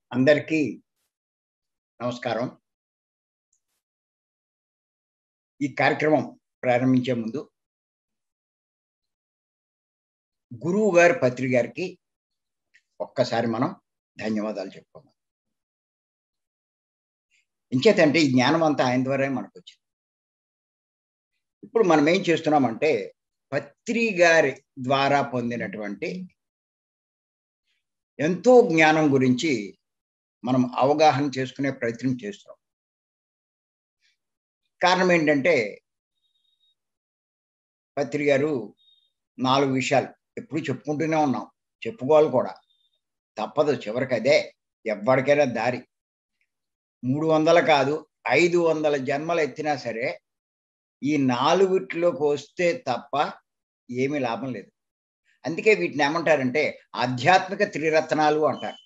అందరికీ నమస్కారం ఈ కార్యక్రమం ప్రారంభించే ముందు గురువు గారి పత్రి గారికి ఒక్కసారి మనం ధన్యవాదాలు చెప్పుకోవాలి ఇంచేతంటే ఈ జ్ఞానం అంతా ఆయన ద్వారా మనకు వచ్చింది ఇప్పుడు మనం ఏం చేస్తున్నామంటే పత్రి గారి ద్వారా పొందినటువంటి ఎంతో జ్ఞానం గురించి మనం అవగాహన చేసుకునే ప్రయత్నం చేస్తున్నాం కారణం ఏంటంటే పత్రి గారు నాలుగు విషయాలు ఎప్పుడు చెప్పుకుంటూనే ఉన్నాం చెప్పుకోవాలి కూడా తప్పదు చివరికి అదే ఎవరికైనా దారి మూడు వందల కాదు ఐదు వందల జన్మలు ఎత్తినా సరే ఈ నాలుగిట్లోకి వస్తే తప్ప ఏమీ లాభం లేదు అందుకే వీటిని ఏమంటారంటే ఆధ్యాత్మిక త్రిరత్నాలు అంటారు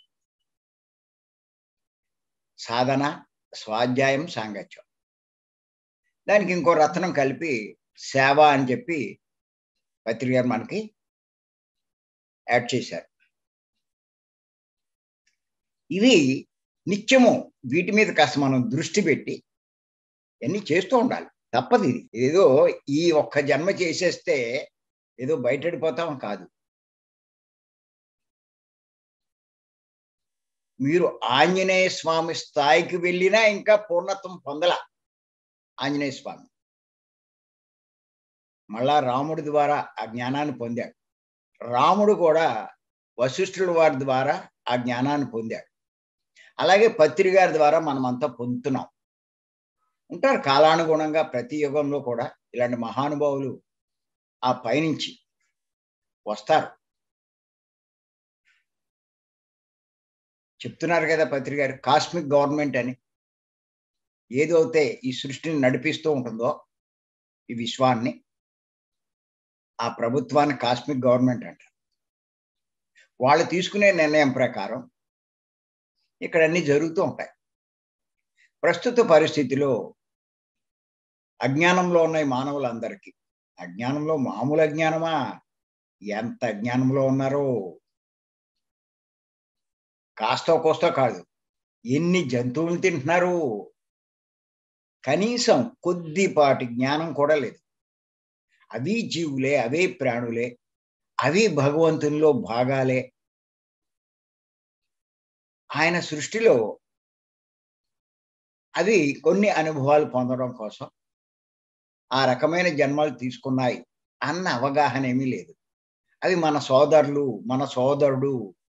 సాధన స్వాధ్యాయం సాంగత్యం దానికి ఇంకో రత్నం కలిపి సేవ అని చెప్పి పత్రిక గారు మనకి యాడ్ చేశారు ఇవి నిత్యము వీటి మీద కాస్త మనం దృష్టి పెట్టి అన్నీ చేస్తూ ఉండాలి తప్పదు ఇది ఏదో ఈ ఒక్క జన్మ చేసేస్తే ఏదో బయటడిపోతాం కాదు మీరు ఆంజనేయ స్వామి స్థాయికి వెళ్ళినా ఇంకా పూర్ణత్వం పొందల ఆంజనేయ స్వామి మళ్ళా రాముడి ద్వారా ఆ జ్ఞానాన్ని పొందాడు రాముడు కూడా వశిష్ఠుల వారి ద్వారా ఆ జ్ఞానాన్ని పొందాడు అలాగే పత్రి గారి ద్వారా మనం అంతా పొందుతున్నాం ఉంటారు కాలానుగుణంగా ప్రతి యుగంలో కూడా ఇలాంటి మహానుభావులు ఆ పైనుంచి వస్తారు చెప్తున్నారు కదా పత్రి గారు కాస్మిక్ గవర్నమెంట్ అని ఏదైతే ఈ సృష్టిని నడిపిస్తూ ఉంటుందో ఈ విశ్వాన్ని ఆ ప్రభుత్వాన్ని కాస్మిక్ గవర్నమెంట్ అంటారు వాళ్ళు తీసుకునే నిర్ణయం ప్రకారం ఇక్కడ అన్ని జరుగుతూ ఉంటాయి ప్రస్తుత పరిస్థితిలో అజ్ఞానంలో ఉన్నాయి మానవులందరికీ అజ్ఞానంలో మామూలు అజ్ఞానమా ఎంత అజ్ఞానంలో ఉన్నారో కాస్తో కోస్తో కాదు ఎన్ని జంతువులు తింటున్నారు కనీసం కొద్దిపాటి జ్ఞానం కూడా లేదు అవి జీవులే అవే ప్రాణులే అవి భగవంతునిలో భాగాలే ఆయన సృష్టిలో అవి కొన్ని అనుభవాలు పొందడం కోసం ఆ రకమైన జన్మలు తీసుకున్నాయి అన్న అవగాహన ఏమీ లేదు అవి మన సోదరులు మన సోదరుడు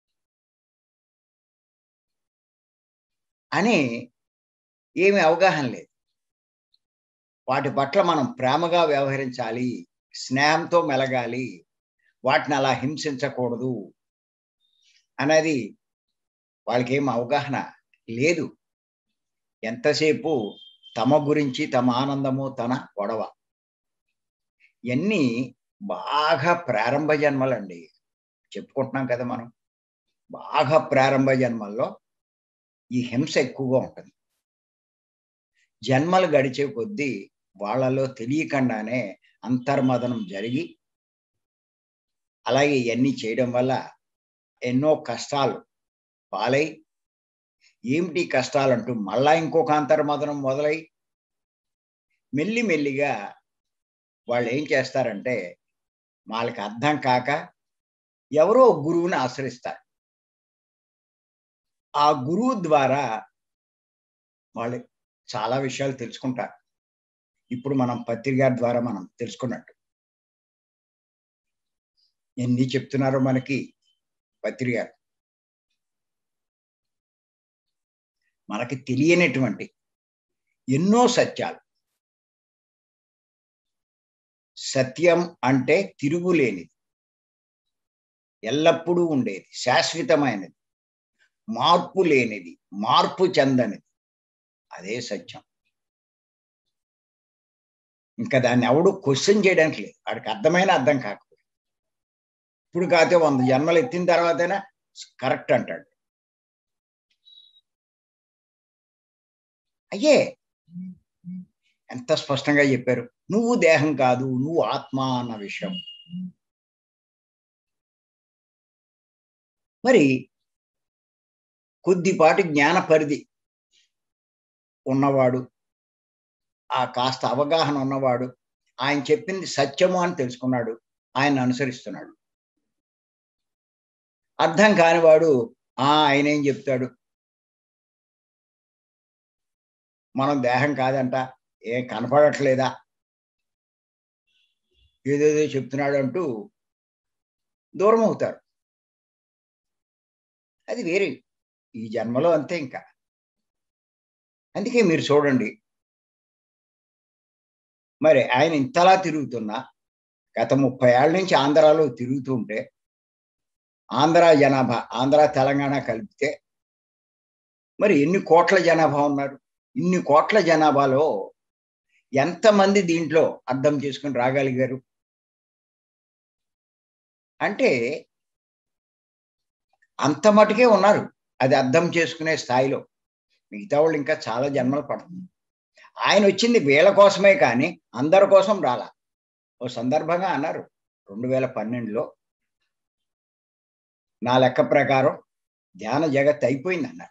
అని ఏమి అవగాహన లేదు వాటి పట్ల మనం ప్రేమగా వ్యవహరించాలి స్నేహంతో మెలగాలి వాటిని అలా హింసించకూడదు అనేది వాళ్ళకి ఏం అవగాహన లేదు ఎంతసేపు తమ గురించి తమ ఆనందము తన గొడవ ఇవన్నీ బాగా ప్రారంభ జన్మలండి చెప్పుకుంటున్నాం కదా మనం బాగా ప్రారంభ జన్మల్లో ఈ హింస ఎక్కువగా ఉంటుంది జన్మలు గడిచే కొద్దీ వాళ్ళలో తెలియకుండానే అంతర్మదనం జరిగి అలాగే ఇవన్నీ చేయడం వల్ల ఎన్నో కష్టాలు పాలై ఏమిటి కష్టాలంటూ మళ్ళా ఇంకొక అంతర్మదనం మొదలై మెల్లి మెల్లిగా వాళ్ళు ఏం చేస్తారంటే వాళ్ళకి అర్థం కాక ఎవరో గురువుని ఆశ్రయిస్తారు ఆ గురువు ద్వారా వాళ్ళు చాలా విషయాలు తెలుసుకుంటారు ఇప్పుడు మనం పత్రిక ద్వారా మనం తెలుసుకున్నట్టు ఎన్ని చెప్తున్నారో మనకి పత్రిక మనకి తెలియనటువంటి ఎన్నో సత్యాలు సత్యం అంటే తిరుగులేనిది ఎల్లప్పుడూ ఉండేది శాశ్వతమైనది మార్పు లేనిది మార్పు చెందనిది అదే సత్యం ఇంకా దాన్ని ఎవడు క్వశ్చన్ చేయడానికి లేదు వాడికి అర్థమైన అర్థం కాకపోతే ఇప్పుడు కాకపోతే వంద జన్మలు ఎత్తిన తర్వాతైనా కరెక్ట్ అంటాడు అయ్యే ఎంత స్పష్టంగా చెప్పారు నువ్వు దేహం కాదు నువ్వు ఆత్మ అన్న విషయం మరి కొద్దిపాటి జ్ఞాన పరిధి ఉన్నవాడు ఆ కాస్త అవగాహన ఉన్నవాడు ఆయన చెప్పింది సత్యము అని తెలుసుకున్నాడు ఆయన అనుసరిస్తున్నాడు అర్థం కానివాడు ఆ ఆయన ఏం చెప్తాడు మనం దేహం కాదంట ఏం కనపడట్లేదా ఏదేదో చెప్తున్నాడు అంటూ దూరం అవుతారు అది వేరే ఈ జన్మలో అంతే ఇంకా అందుకే మీరు చూడండి మరి ఆయన ఇంతలా తిరుగుతున్నా గత ముప్పై ఏళ్ళ నుంచి ఆంధ్రాలో తిరుగుతూ ఉంటే ఆంధ్ర జనాభా ఆంధ్ర తెలంగాణ కలిపితే మరి ఎన్ని కోట్ల జనాభా ఉన్నారు ఇన్ని కోట్ల జనాభాలో ఎంతమంది దీంట్లో అర్థం చేసుకుని రాగలిగారు అంటే అంత మటుకే ఉన్నారు అది అర్థం చేసుకునే స్థాయిలో మిగతా వాళ్ళు ఇంకా చాలా జన్మలు పడుతుంది ఆయన వచ్చింది వీళ్ళ కోసమే కానీ అందరి కోసం రాలా ఓ సందర్భంగా అన్నారు రెండు వేల పన్నెండులో నా లెక్క ప్రకారం ధ్యాన జగత్ అయిపోయింది అన్నారు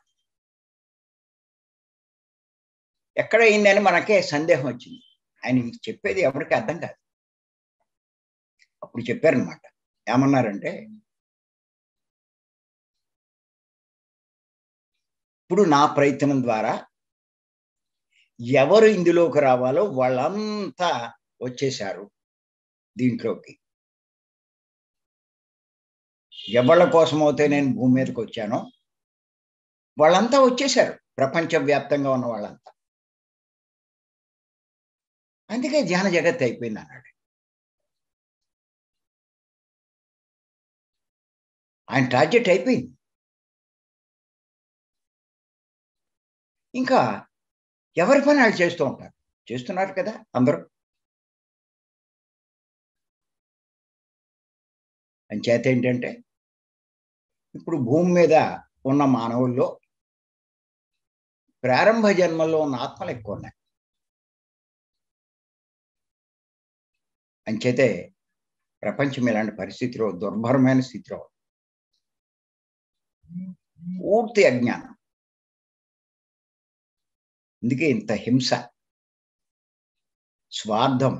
ఎక్కడ అయిందని మనకే సందేహం వచ్చింది ఆయన చెప్పేది ఎవరికి అర్థం కాదు అప్పుడు చెప్పారనమాట ఏమన్నారంటే ఇప్పుడు నా ప్రయత్నం ద్వారా ఎవరు ఇందులోకి రావాలో వాళ్ళంతా వచ్చేశారు దీంట్లోకి ఎవళ్ళ కోసం అయితే నేను భూమి మీదకి వచ్చానో వాళ్ళంతా వచ్చేశారు ప్రపంచవ్యాప్తంగా ఉన్న వాళ్ళంతా అందుకే ధ్యాన జగత్ అయిపోయింది అన్నాడు ఆయన టార్గెట్ అయిపోయింది ఇంకా ఎవరి పని వాళ్ళు చేస్తూ ఉంటారు చేస్తున్నారు కదా అందరూ అంచేత ఏంటంటే ఇప్పుడు భూమి మీద ఉన్న మానవుల్లో ప్రారంభ జన్మల్లో ఉన్న ఆత్మలు ఎక్కువ ఉన్నాయి అంచేతే ప్రపంచం ఇలాంటి పరిస్థితిలో దుర్భరమైన స్థితిలో పూర్తి అజ్ఞానం అందుకే ఇంత హింస స్వార్థం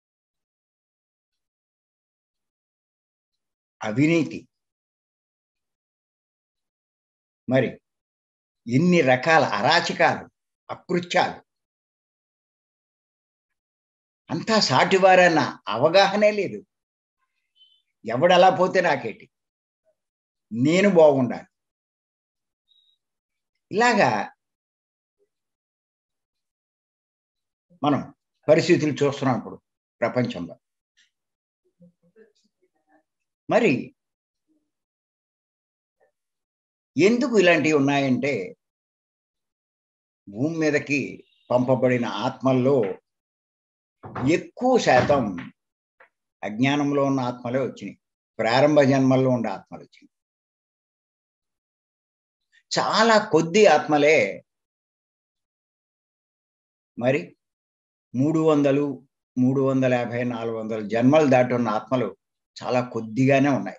అవినీతి మరి ఎన్ని రకాల అరాచకాలు అకృత్యాలు అంతా సాటివారన్న అవగాహనే లేదు ఎవడలా పోతే నాకేటి నేను బాగుండాలి ఇలాగా మనం పరిస్థితులు చూస్తున్నాం ఇప్పుడు ప్రపంచంలో మరి ఎందుకు ఇలాంటివి ఉన్నాయంటే భూమి మీదకి పంపబడిన ఆత్మల్లో ఎక్కువ శాతం అజ్ఞానంలో ఉన్న ఆత్మలే వచ్చినాయి ప్రారంభ జన్మల్లో ఉండే ఆత్మలు వచ్చినాయి చాలా కొద్ది ఆత్మలే మరి మూడు వందలు మూడు వందల యాభై నాలుగు వందల జన్మలు దాటి ఉన్న ఆత్మలు చాలా కొద్దిగానే ఉన్నాయి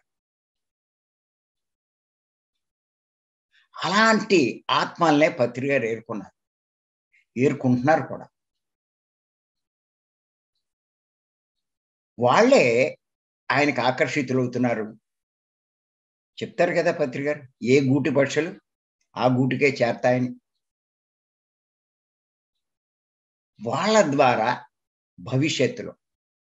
అలాంటి ఆత్మల్నే పత్రిక ఏరుకున్నారు ఏరుకుంటున్నారు కూడా వాళ్ళే ఆయనకు ఆకర్షితులవుతున్నారు చెప్తారు కదా పత్రిక ఏ గూటి పక్షులు ఆ గూటికే చేరతాయని వాళ్ళ ద్వారా భవిష్యత్తులో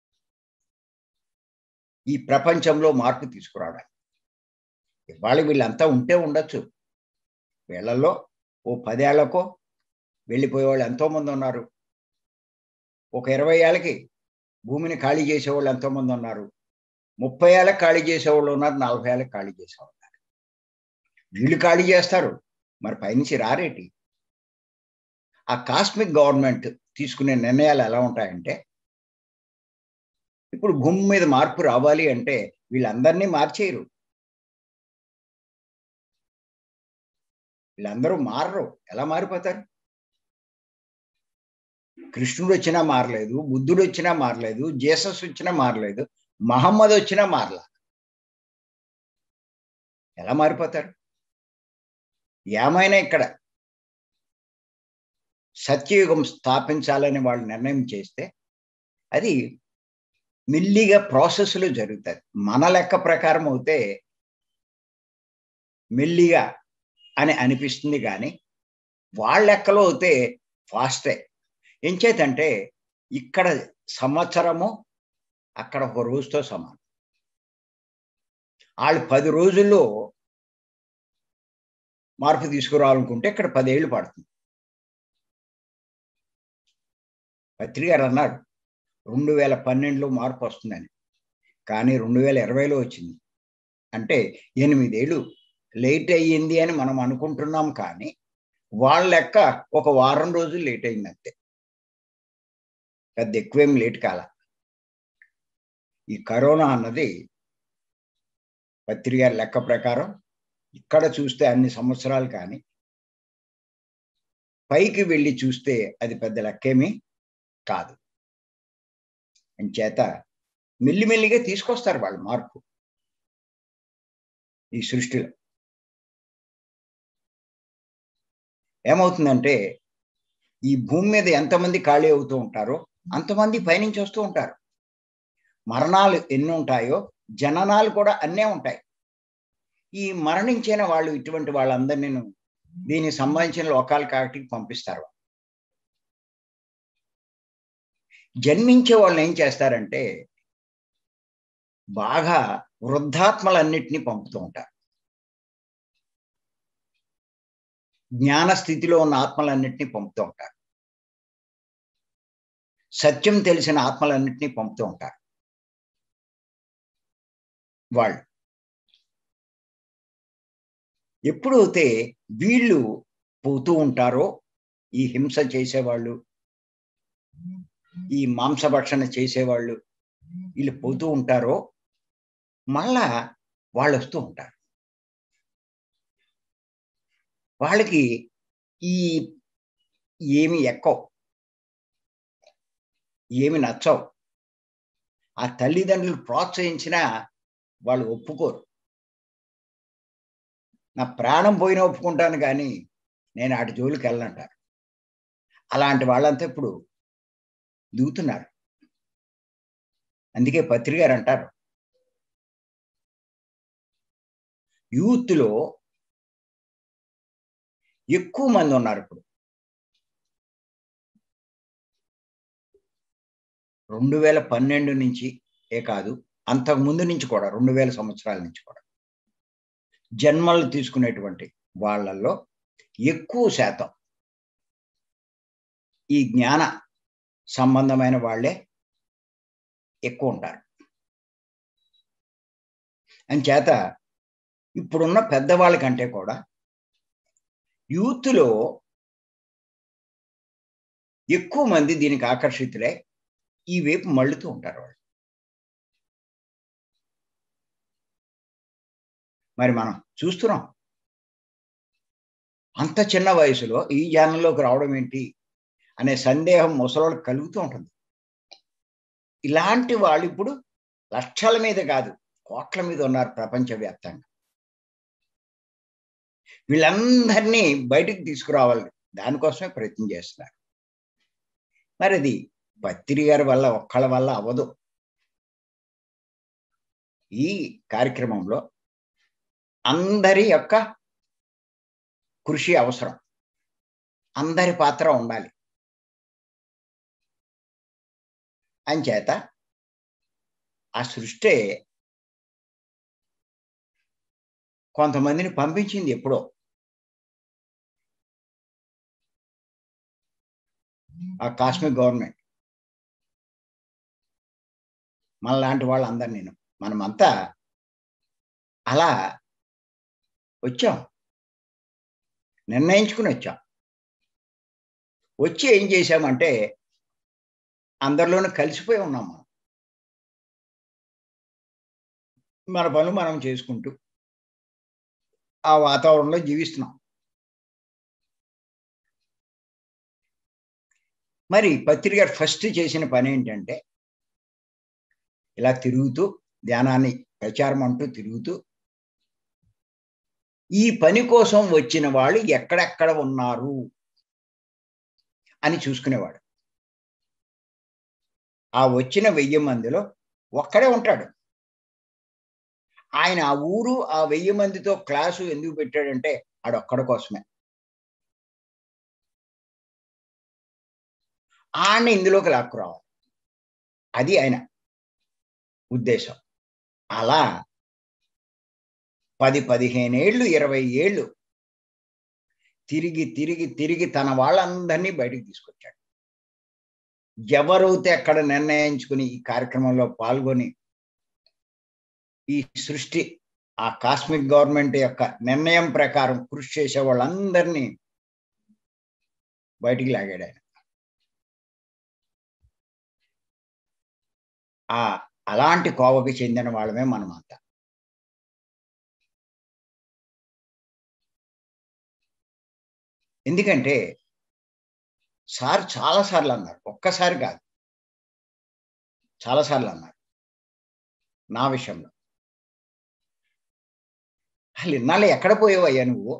ఈ ప్రపంచంలో మార్పు తీసుకురావడానికి ఇవాళ వీళ్ళంతా ఉంటే ఉండొచ్చు వీళ్ళల్లో ఓ పదేళ్లకో వెళ్ళిపోయే వాళ్ళు ఎంతోమంది ఉన్నారు ఒక ఇరవై ఏళ్ళకి భూమిని ఖాళీ చేసేవాళ్ళు ఎంతోమంది ఉన్నారు ముప్పై ఏళ్ళకి ఖాళీ చేసేవాళ్ళు ఉన్నారు నలభై ఏళ్ళకి ఖాళీ చేసేవాళ్ళు ఉన్నారు వీళ్ళు ఖాళీ చేస్తారు మరి పైనుంచి రారేటి ఆ కాస్మిక్ గవర్నమెంట్ తీసుకునే నిర్ణయాలు ఎలా ఉంటాయంటే ఇప్పుడు భూమి మీద మార్పు రావాలి అంటే వీళ్ళందరినీ మార్చేయరు వీళ్ళందరూ మారరు ఎలా మారిపోతారు కృష్ణుడు వచ్చినా మారలేదు బుద్ధుడు వచ్చినా మారలేదు జీసస్ వచ్చినా మారలేదు మహమ్మద్ వచ్చినా మారలా ఎలా మారిపోతారు ఏమైనా ఇక్కడ సత్యయుగం స్థాపించాలని వాళ్ళు నిర్ణయం చేస్తే అది మెల్లిగా ప్రాసెస్లో జరుగుతుంది మన లెక్క ప్రకారం అయితే మెల్లిగా అని అనిపిస్తుంది కానీ వాళ్ళ లెక్కలో అయితే ఫాస్టే ఎంచేతంటే ఇక్కడ సంవత్సరము అక్కడ ఒక రోజుతో సమానం వాళ్ళు పది రోజుల్లో మార్పు తీసుకురావాలనుకుంటే ఇక్కడ పదేళ్ళు పడుతుంది పత్రిక గారు అన్నారు రెండు వేల పన్నెండులో మార్పు వస్తుందని కానీ రెండు వేల ఇరవైలో వచ్చింది అంటే ఎనిమిదేళ్ళు లేట్ అయ్యింది అని మనం అనుకుంటున్నాం కానీ వాళ్ళ లెక్క ఒక వారం రోజులు లేట్ అయింది అంతే పెద్ద ఎక్కువేం లేట్ కాల ఈ కరోనా అన్నది పత్రిక లెక్క ప్రకారం ఇక్కడ చూస్తే అన్ని సంవత్సరాలు కానీ పైకి వెళ్ళి చూస్తే అది పెద్ద లెక్కేమీ కాదు చేత మెల్లిమెల్లిగా తీసుకొస్తారు వాళ్ళు మార్పు ఈ సృష్టిలో ఏమవుతుందంటే ఈ భూమి మీద ఎంతమంది ఖాళీ అవుతూ ఉంటారో అంతమంది పైనుంచి వస్తూ ఉంటారు మరణాలు ఎన్ని ఉంటాయో జననాలు కూడా అన్నే ఉంటాయి ఈ మరణించిన వాళ్ళు ఇటువంటి వాళ్ళందరినీ దీనికి సంబంధించిన లోకాల కాటికి పంపిస్తారు జన్మించే వాళ్ళు ఏం చేస్తారంటే బాగా వృద్ధాత్మలన్నిటినీ పంపుతూ ఉంటారు జ్ఞాన స్థితిలో ఉన్న ఆత్మలన్నింటినీ పంపుతూ ఉంటారు సత్యం తెలిసిన ఆత్మలన్నింటినీ పంపుతూ ఉంటారు వాళ్ళు ఎప్పుడైతే వీళ్ళు పోతూ ఉంటారో ఈ హింస చేసేవాళ్ళు ఈ మాంసభక్షణ చేసేవాళ్ళు వీళ్ళు పోతూ ఉంటారో మళ్ళా వాళ్ళు వస్తూ ఉంటారు వాళ్ళకి ఈ ఏమి ఎక్కవు ఏమి నచ్చవు ఆ తల్లిదండ్రులు ప్రోత్సహించినా వాళ్ళు ఒప్పుకోరు నా ప్రాణం పోయినా ఒప్పుకుంటాను కానీ నేను అటు జోలికి వెళ్ళనంటారు అలాంటి వాళ్ళంతా ఇప్పుడు దిగుతున్నారు అందుకే పత్రికారు అంటారు యూత్లో ఎక్కువ మంది ఉన్నారు ఇప్పుడు రెండు వేల పన్నెండు నుంచి ఏ కాదు అంతకు ముందు నుంచి కూడా రెండు వేల సంవత్సరాల నుంచి కూడా జన్మలు తీసుకునేటువంటి వాళ్ళల్లో ఎక్కువ శాతం ఈ జ్ఞాన సంబంధమైన వాళ్ళే ఎక్కువ ఉంటారు చేత ఇప్పుడున్న పెద్దవాళ్ళ కంటే కూడా యూత్లో ఎక్కువ మంది దీనికి ఆకర్షితులై ఈ వైపు మళ్ళుతూ ఉంటారు వాళ్ళు మరి మనం చూస్తున్నాం అంత చిన్న వయసులో ఈ జ్ఞానంలోకి రావడం ఏంటి అనే సందేహం ముసలోళ్ళకి కలుగుతూ ఉంటుంది ఇలాంటి వాళ్ళు ఇప్పుడు లక్షల మీద కాదు కోట్ల మీద ఉన్నారు ప్రపంచవ్యాప్తంగా వీళ్ళందరినీ బయటికి తీసుకురావాలి దానికోసమే ప్రయత్నం చేస్తున్నారు మరి అది పత్రి గారి వల్ల ఒక్కళ్ళ వల్ల అవ్వదు ఈ కార్యక్రమంలో అందరి యొక్క కృషి అవసరం అందరి పాత్ర ఉండాలి అంచేత ఆ సృష్టి కొంతమందిని పంపించింది ఎప్పుడో ఆ కాస్మిక్ గవర్నమెంట్ మన లాంటి వాళ్ళందరు నేను మనమంతా అలా వచ్చాం నిర్ణయించుకుని వచ్చాం వచ్చి ఏం చేశామంటే అందరిలోనూ కలిసిపోయి ఉన్నాం మనం మన పనులు మనం చేసుకుంటూ ఆ వాతావరణంలో జీవిస్తున్నాం మరి పత్రిక ఫస్ట్ చేసిన పని ఏంటంటే ఇలా తిరుగుతూ ధ్యానాన్ని ప్రచారం అంటూ తిరుగుతూ ఈ పని కోసం వచ్చిన వాళ్ళు ఎక్కడెక్కడ ఉన్నారు అని చూసుకునేవాడు ఆ వచ్చిన వెయ్యి మందిలో ఒక్కడే ఉంటాడు ఆయన ఆ ఊరు ఆ వెయ్యి మందితో క్లాసు ఎందుకు పెట్టాడంటే ఆడొక్కడి కోసమే ఆయన ఇందులోకి లాక్కురావాలి అది ఆయన ఉద్దేశం అలా పది పదిహేను ఏళ్ళు ఇరవై ఏళ్ళు తిరిగి తిరిగి తిరిగి తన వాళ్ళందరినీ బయటికి తీసుకొచ్చాడు ఎవరైతే అక్కడ నిర్ణయించుకుని ఈ కార్యక్రమంలో పాల్గొని ఈ సృష్టి ఆ కాస్మిక్ గవర్నమెంట్ యొక్క నిర్ణయం ప్రకారం కృషి చేసే వాళ్ళందరినీ బయటికి లాగాడు ఆయన ఆ అలాంటి కోవకి చెందిన వాళ్ళమే మనమంతా ఎందుకంటే సార్ చాలాసార్లు అన్నారు ఒక్కసారి కాదు చాలాసార్లు అన్నారు నా విషయంలో అసలు ఇన్నాళ్ళు ఎక్కడ పోయావయ్యా నువ్వు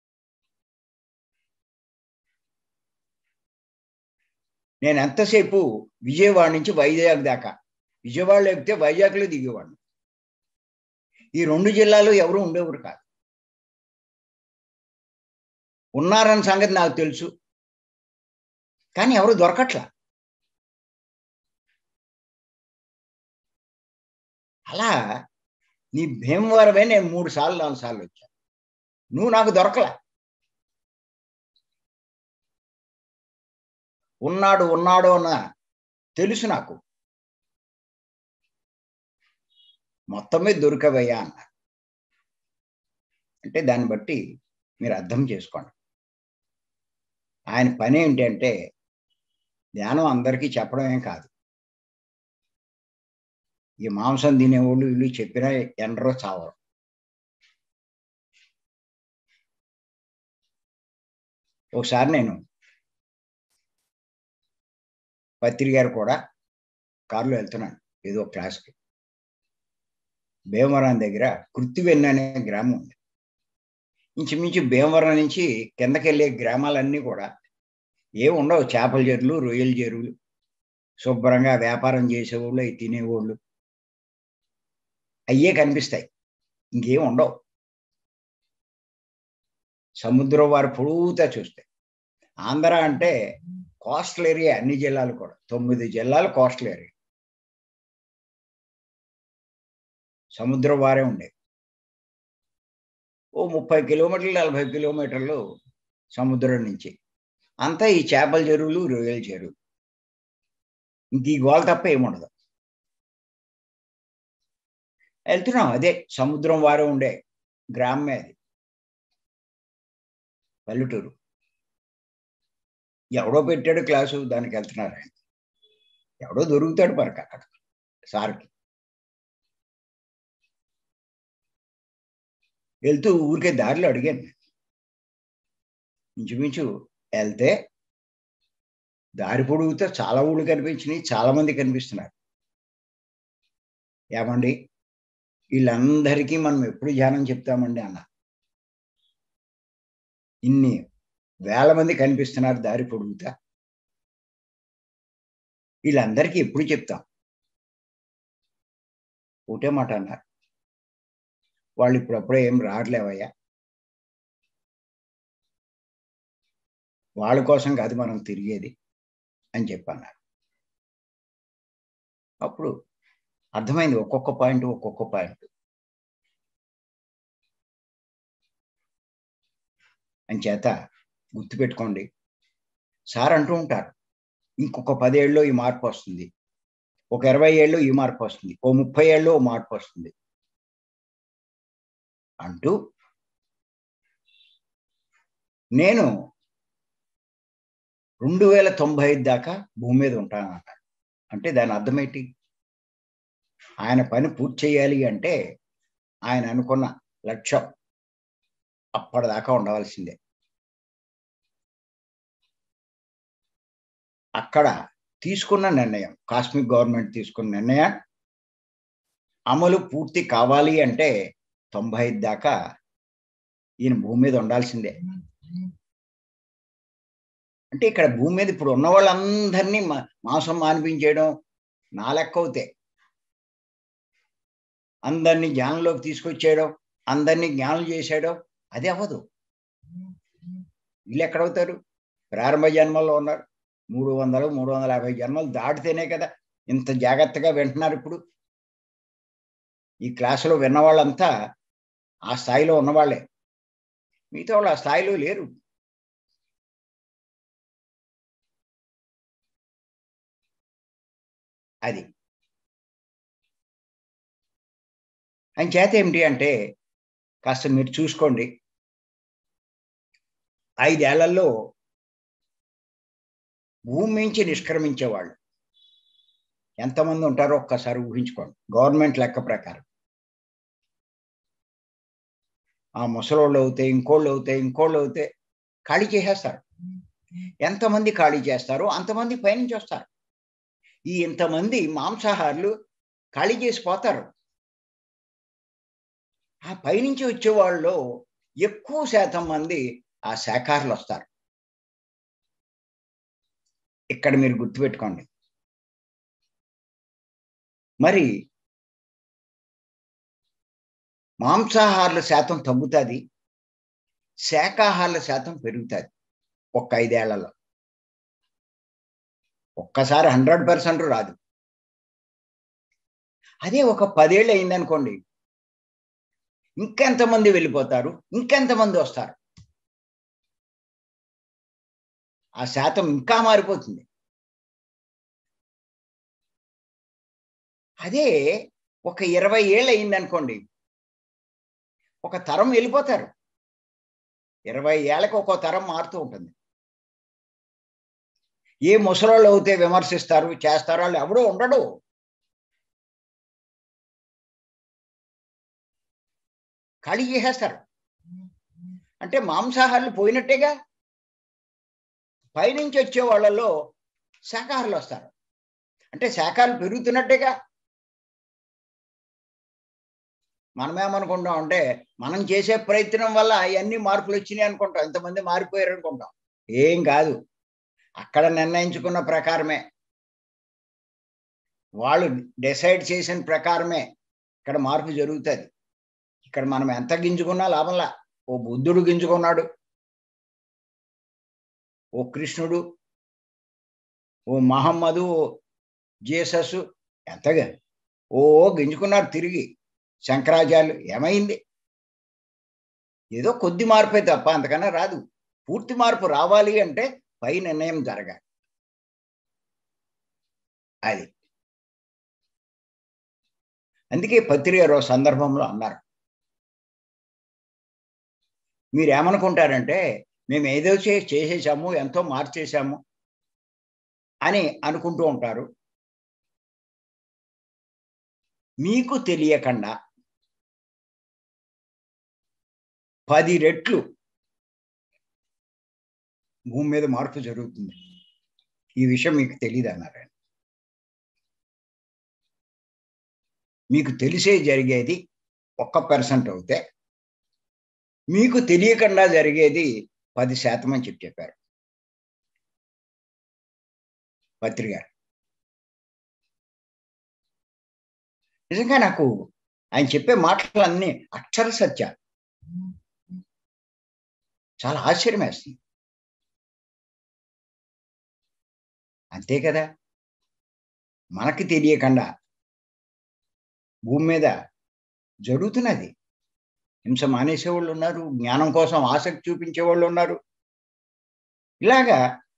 నేను ఎంతసేపు విజయవాడ నుంచి వైజాగ్ దాకా విజయవాడలో ఎక్కితే వైజాగ్లో దిగేవాడిని ఈ రెండు జిల్లాలో ఎవరు ఉండేవారు కాదు ఉన్నారన్న సంగతి నాకు తెలుసు కానీ ఎవరు దొరకట్లా అలా నీ భీమవరమే నేను మూడు సార్లు నాలుగు సార్లు వచ్చాను నువ్వు నాకు దొరకలా ఉన్నాడు ఉన్నాడు అన్న తెలుసు నాకు మొత్తం మీద దొరకవయ్యా అన్న అంటే దాన్ని బట్టి మీరు అర్థం చేసుకోండి ఆయన పని ఏంటంటే ధ్యానం అందరికీ చెప్పడం ఏం కాదు ఈ మాంసం తినేవాళ్ళు వీళ్ళు చెప్పినా ఎండరో చావరు ఒకసారి నేను పత్రి గారు కూడా కారులో వెళ్తున్నాను ఏదో క్లాస్కి భీమవరం దగ్గర కృత్తివెన్న అనే గ్రామం ఉంది ఇంచుమించు భీమవరం నుంచి కిందకి వెళ్ళే గ్రామాలన్నీ కూడా ఏ ఉండవు చేపల చెరువులు రొయ్యల చెరువులు శుభ్రంగా వ్యాపారం చేసేవాళ్ళు అవి తినేవాళ్ళు అయ్యే కనిపిస్తాయి ఇంకేం ఉండవు సముద్రం వారు పొడుగుతా చూస్తే ఆంధ్ర అంటే కోస్టల్ ఏరియా అన్ని జిల్లాలు కూడా తొమ్మిది జిల్లాలు కోస్టల్ ఏరియా సముద్రం వారే ఉండేది ఓ ముప్పై కిలోమీటర్లు నలభై కిలోమీటర్లు సముద్రం నుంచి అంతా ఈ చేపల చెరువులు రొయ్యల చెరువు ఇంక ఈ గోల తప్ప ఏముండదు వెళ్తున్నాం అదే సముద్రం వారే ఉండే గ్రామమే అది పల్లెటూరు ఎవడో పెట్టాడు క్లాసు దానికి వెళ్తున్నారు ఆయన ఎవడో దొరుకుతాడు పరక అక్కడ సార్కి వెళ్తూ ఊరికే దారిలో అడిగాను ఇంచుమించు వెళ్తే దారి పొడుగుతో చాలా ఊళ్ళు కనిపించినాయి చాలా మంది కనిపిస్తున్నారు ఏమండి వీళ్ళందరికీ మనం ఎప్పుడు ధ్యానం చెప్తామండి అన్న ఇన్ని వేల మంది కనిపిస్తున్నారు దారి పొడుగుతా వీళ్ళందరికీ ఎప్పుడు చెప్తాం ఒకటే మాట అన్నారు వాళ్ళు ఇప్పుడప్పుడే ఏం రావట్లేవయ్యా వాళ్ళ కోసం కాదు మనం తిరిగేది అని చెప్పన్నారు అప్పుడు అర్థమైంది ఒక్కొక్క పాయింట్ ఒక్కొక్క పాయింట్ అని చేత గుర్తుపెట్టుకోండి సార్ అంటూ ఉంటారు ఇంకొక పదేళ్ళలో ఈ మార్పు వస్తుంది ఒక ఇరవై ఏళ్ళు ఈ మార్పు వస్తుంది ఓ ముప్పై ఏళ్ళు ఓ మార్పు వస్తుంది అంటూ నేను రెండు వేల తొంభై ఐదు దాకా భూమి మీద ఉంటానన్నాడు అంటే దాని అర్థం ఏంటి ఆయన పని పూర్తి చేయాలి అంటే ఆయన అనుకున్న లక్ష్యం అప్పటిదాకా ఉండవలసిందే అక్కడ తీసుకున్న నిర్ణయం కాస్మిక్ గవర్నమెంట్ తీసుకున్న నిర్ణయం అమలు పూర్తి కావాలి అంటే తొంభై ఐదు దాకా ఈయన భూమి మీద ఉండాల్సిందే అంటే ఇక్కడ భూమి మీద ఇప్పుడు ఉన్న వాళ్ళందరినీ మాంసం మానిపించేయడం నా లెక్క అవుతే అందరినీ జ్ఞానంలోకి తీసుకొచ్చేయడం అందరినీ జ్ఞానం చేసేయడం అది అవ్వదు వీళ్ళు ఎక్కడవుతారు ప్రారంభ జన్మల్లో ఉన్నారు మూడు వందలు మూడు వందల యాభై జన్మలు దాటితేనే కదా ఇంత జాగ్రత్తగా వింటున్నారు ఇప్పుడు ఈ క్లాసులో విన్న వాళ్ళంతా ఆ స్థాయిలో ఉన్నవాళ్లే మిగతా వాళ్ళు ఆ స్థాయిలో లేరు అది ఆయన చేత ఏమిటి అంటే కాస్త మీరు చూసుకోండి ఐదేళ్లలో భూమి నుంచి నిష్క్రమించేవాళ్ళు ఎంతమంది ఉంటారో ఒక్కసారి ఊహించుకోండి గవర్నమెంట్ లెక్క ప్రకారం ఆ ముసలోళ్ళు అవుతాయి ఇంకోళ్ళు అవుతాయి ఇంకోళ్ళు అవుతాయి ఖాళీ చేసేస్తారు ఎంతమంది ఖాళీ చేస్తారో అంతమంది పైనుంచి వస్తారు ఈ ఇంతమంది మాంసాహారులు ఖాళీ చేసి పోతారు ఆ పైనుంచి వచ్చే వాళ్ళు ఎక్కువ శాతం మంది ఆ శాఖాహారులు వస్తారు ఇక్కడ మీరు గుర్తుపెట్టుకోండి మరి మాంసాహారుల శాతం తగ్గుతుంది శాకాహారుల శాతం పెరుగుతుంది ఒక్క ఐదేళ్లలో ఒక్కసారి హండ్రెడ్ పర్సెంట్ రాదు అదే ఒక పదేళ్ళు అయిందనుకోండి ఇంకెంతమంది వెళ్ళిపోతారు ఇంకెంతమంది వస్తారు ఆ శాతం ఇంకా మారిపోతుంది అదే ఒక ఇరవై ఏళ్ళు అయిందనుకోండి ఒక తరం వెళ్ళిపోతారు ఇరవై ఏళ్ళకి ఒక్కో తరం మారుతూ ఉంటుంది ఏ ముసలోళ్ళు అవుతే విమర్శిస్తారు చేస్తారు వాళ్ళు ఎవడో ఉండడు ఖాళీ చేసేస్తారు అంటే మాంసాహారులు పోయినట్టేగా పైనుంచి వచ్చే వాళ్ళలో శాకాహారులు వస్తారు అంటే శాఖాలు పెరుగుతున్నట్టేగా మనమేమనుకుంటాం అంటే మనం చేసే ప్రయత్నం వల్ల అవన్నీ మార్పులు వచ్చినాయి అనుకుంటాం ఎంతమంది మారిపోయారు అనుకుంటాం ఏం కాదు అక్కడ నిర్ణయించుకున్న ప్రకారమే వాళ్ళు డిసైడ్ చేసిన ప్రకారమే ఇక్కడ మార్పు జరుగుతుంది ఇక్కడ మనం ఎంత గింజుకున్నా లాభంలా ఓ బుద్ధుడు గింజుకున్నాడు ఓ కృష్ణుడు ఓ మహమ్మదు ఓ జీసస్ ఎంతగా ఓ గింజుకున్నారు తిరిగి శంకరాచార్యులు ఏమైంది ఏదో కొద్ది మార్పే తప్ప అంతకన్నా రాదు పూర్తి మార్పు రావాలి అంటే పై నిర్ణయం జరగాలి అది అందుకే పత్రిక సందర్భంలో అన్నారు మీరు ఏమనుకుంటారంటే మేము ఏదో చే చేసేసాము ఎంతో మార్చేసాము అని అనుకుంటూ ఉంటారు మీకు తెలియకుండా పది రెట్లు భూమి మీద మార్పు జరుగుతుంది ఈ విషయం మీకు తెలియదు అన్నారు ఆయన మీకు తెలిసే జరిగేది ఒక్క పర్సెంట్ అవుతే మీకు తెలియకుండా జరిగేది పది శాతం అని చెప్పి చెప్పారు పత్రిక నిజంగా నాకు ఆయన చెప్పే మాటలన్నీ అక్షర సత్యాలు చాలా ఆశ్చర్యం వేస్తుంది అంతే కదా మనకి తెలియకుండా భూమి మీద జరుగుతున్నది హింస మానేసేవాళ్ళు ఉన్నారు జ్ఞానం కోసం ఆసక్తి చూపించే వాళ్ళు ఉన్నారు ఇలాగా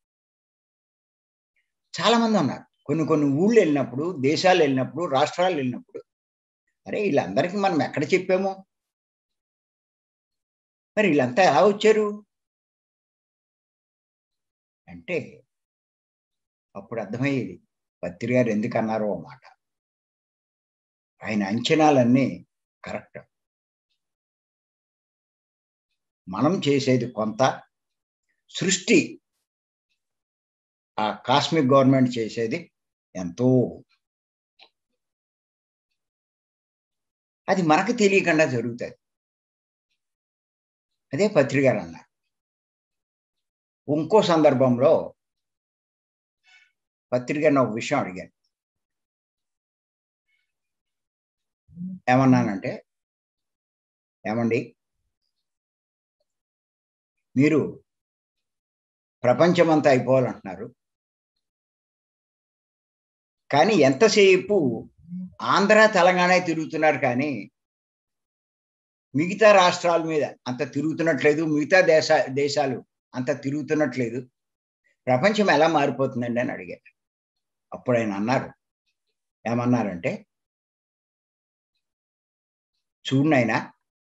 చాలా మంది ఉన్నారు కొన్ని కొన్ని ఊళ్ళు వెళ్ళినప్పుడు దేశాలు వెళ్ళినప్పుడు రాష్ట్రాలు వెళ్ళినప్పుడు అరే వీళ్ళందరికీ మనం ఎక్కడ చెప్పాము మరి వీళ్ళంతా ఎలా వచ్చారు అంటే అప్పుడు అర్థమయ్యేది పత్రి గారు ఎందుకు అన్నారో మాట ఆయన అంచనాలన్నీ కరెక్ట్ మనం చేసేది కొంత సృష్టి ఆ కాస్మిక్ గవర్నమెంట్ చేసేది ఎంతో అది మనకు తెలియకుండా జరుగుతుంది అదే పత్రి గారు అన్నారు ఇంకో సందర్భంలో పత్రి గారిని ఒక విషయం అడిగాను ఏమన్నానంటే ఏమండి మీరు ప్రపంచమంతా అయిపోవాలంటున్నారు కానీ ఎంతసేపు ఆంధ్ర తెలంగాణ తిరుగుతున్నారు కానీ మిగతా రాష్ట్రాల మీద అంత తిరుగుతున్నట్లేదు మిగతా దేశ దేశాలు అంత తిరుగుతున్నట్లేదు ప్రపంచం ఎలా మారిపోతుందండి అని అడిగారు అప్పుడు ఆయన అన్నారు ఏమన్నారంటే చూడనైనా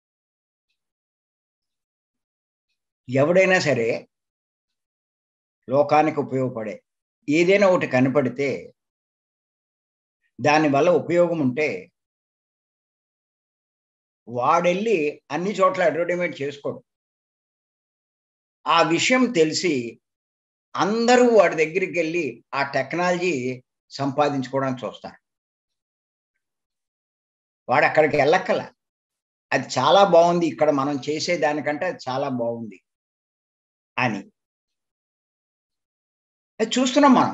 ఎవడైనా సరే లోకానికి ఉపయోగపడే ఏదైనా ఒకటి కనపడితే దానివల్ల ఉపయోగం ఉంటే వాడెళ్ళి అన్ని చోట్ల అడ్వర్టైజ్మెంట్ చేసుకోడు ఆ విషయం తెలిసి అందరూ వాడి దగ్గరికి వెళ్ళి ఆ టెక్నాలజీ సంపాదించుకోవడానికి చూస్తారు వాడు అక్కడికి వెళ్ళక్కల అది చాలా బాగుంది ఇక్కడ మనం చేసే దానికంటే అది చాలా బాగుంది అని అది చూస్తున్నాం మనం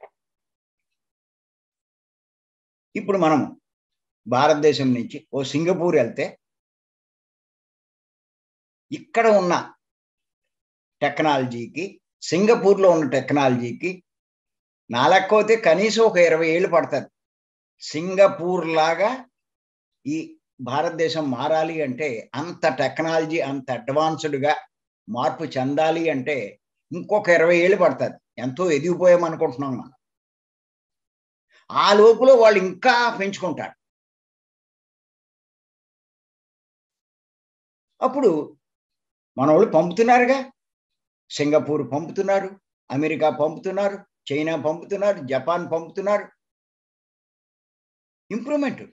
ఇప్పుడు మనం భారతదేశం నుంచి ఓ సింగపూర్ వెళ్తే ఇక్కడ ఉన్న టెక్నాలజీకి సింగపూర్లో ఉన్న టెక్నాలజీకి నాలకపోతే కనీసం ఒక ఇరవై ఏళ్ళు పడుతుంది సింగపూర్ లాగా ఈ భారతదేశం మారాలి అంటే అంత టెక్నాలజీ అంత అడ్వాన్స్డ్గా మార్పు చెందాలి అంటే ఇంకొక ఇరవై ఏళ్ళు పడుతుంది ఎంతో ఎదిగిపోయామనుకుంటున్నాం మనం ఆ లోపల వాళ్ళు ఇంకా పెంచుకుంటారు అప్పుడు మన వాళ్ళు పంపుతున్నారుగా సింగపూర్ పంపుతున్నారు అమెరికా పంపుతున్నారు చైనా పంపుతున్నారు జపాన్ పంపుతున్నారు ఇంప్రూవ్మెంట్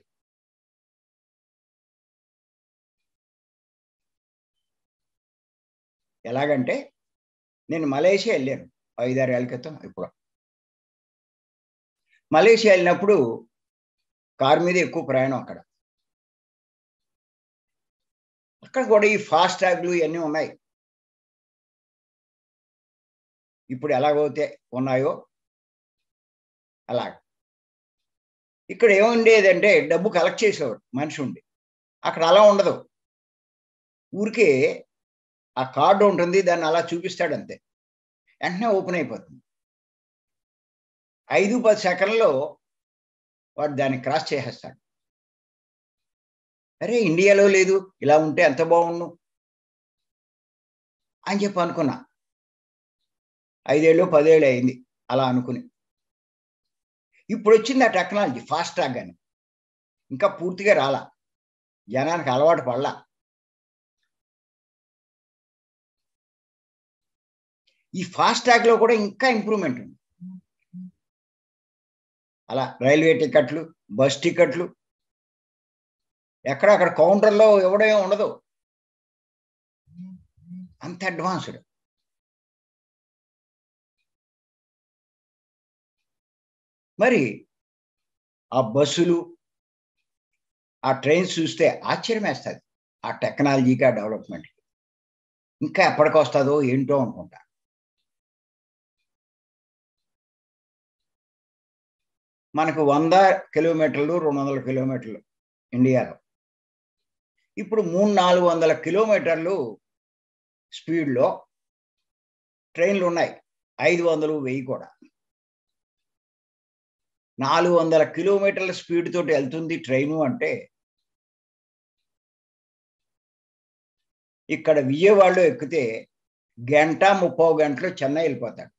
ఎలాగంటే నేను మలేషియా వెళ్ళాను ఐదారు ఏళ్ళ క్రితం ఇప్పుడు మలేషియా వెళ్ళినప్పుడు కారు మీద ఎక్కువ ప్రయాణం అక్కడ అక్కడ కూడా ఈ ఫాస్ట్ ట్యాగ్లు ఇవన్నీ ఉన్నాయి ఇప్పుడు ఎలాగైతే ఉన్నాయో అలా ఇక్కడ ఏముండేదంటే డబ్బు కలెక్ట్ చేసేవాడు మనిషి ఉండి అక్కడ అలా ఉండదు ఊరికే ఆ కార్డు ఉంటుంది దాన్ని అలా చూపిస్తాడు అంతే వెంటనే ఓపెన్ అయిపోతుంది ఐదు పది సెకండ్లో వాడు దాన్ని క్రాస్ చేసేస్తాడు అరే ఇండియాలో లేదు ఇలా ఉంటే ఎంత బాగుండు అని చెప్పి అనుకున్నా ఐదేళ్ళు పదేళ్ళు అయింది అలా అనుకుని ఇప్పుడు వచ్చింది ఆ టెక్నాలజీ ఫాస్ట్ ట్రాక్ అని ఇంకా పూర్తిగా రాలా జనానికి అలవాటు పడలా ఈ ఫాస్ట్ ట్రాక్ లో కూడా ఇంకా ఇంప్రూవ్మెంట్ ఉంది అలా రైల్వే టికెట్లు బస్ టికెట్లు ఎక్కడ అక్కడ కౌంటర్లో ఇవ్వడం ఉండదు అంత అడ్వాన్స్డ్ మరి ఆ బస్సులు ఆ ట్రైన్స్ చూస్తే ఆశ్చర్యం వేస్తుంది ఆ టెక్నాలజీకి ఆ డెవలప్మెంట్కి ఇంకా ఎప్పటికి వస్తుందో ఏంటో అనుకుంటా మనకు వంద కిలోమీటర్లు రెండు వందల కిలోమీటర్లు ఇండియాలో ఇప్పుడు మూడు నాలుగు వందల కిలోమీటర్లు స్పీడ్లో ట్రైన్లు ఉన్నాయి ఐదు వందలు వెయ్యి కూడా నాలుగు వందల కిలోమీటర్ల స్పీడ్ తోటి వెళ్తుంది ట్రైను అంటే ఇక్కడ విజయవాడలో ఎక్కితే గంట ముప్పై గంటలు చెన్నై వెళ్ళిపోతాడు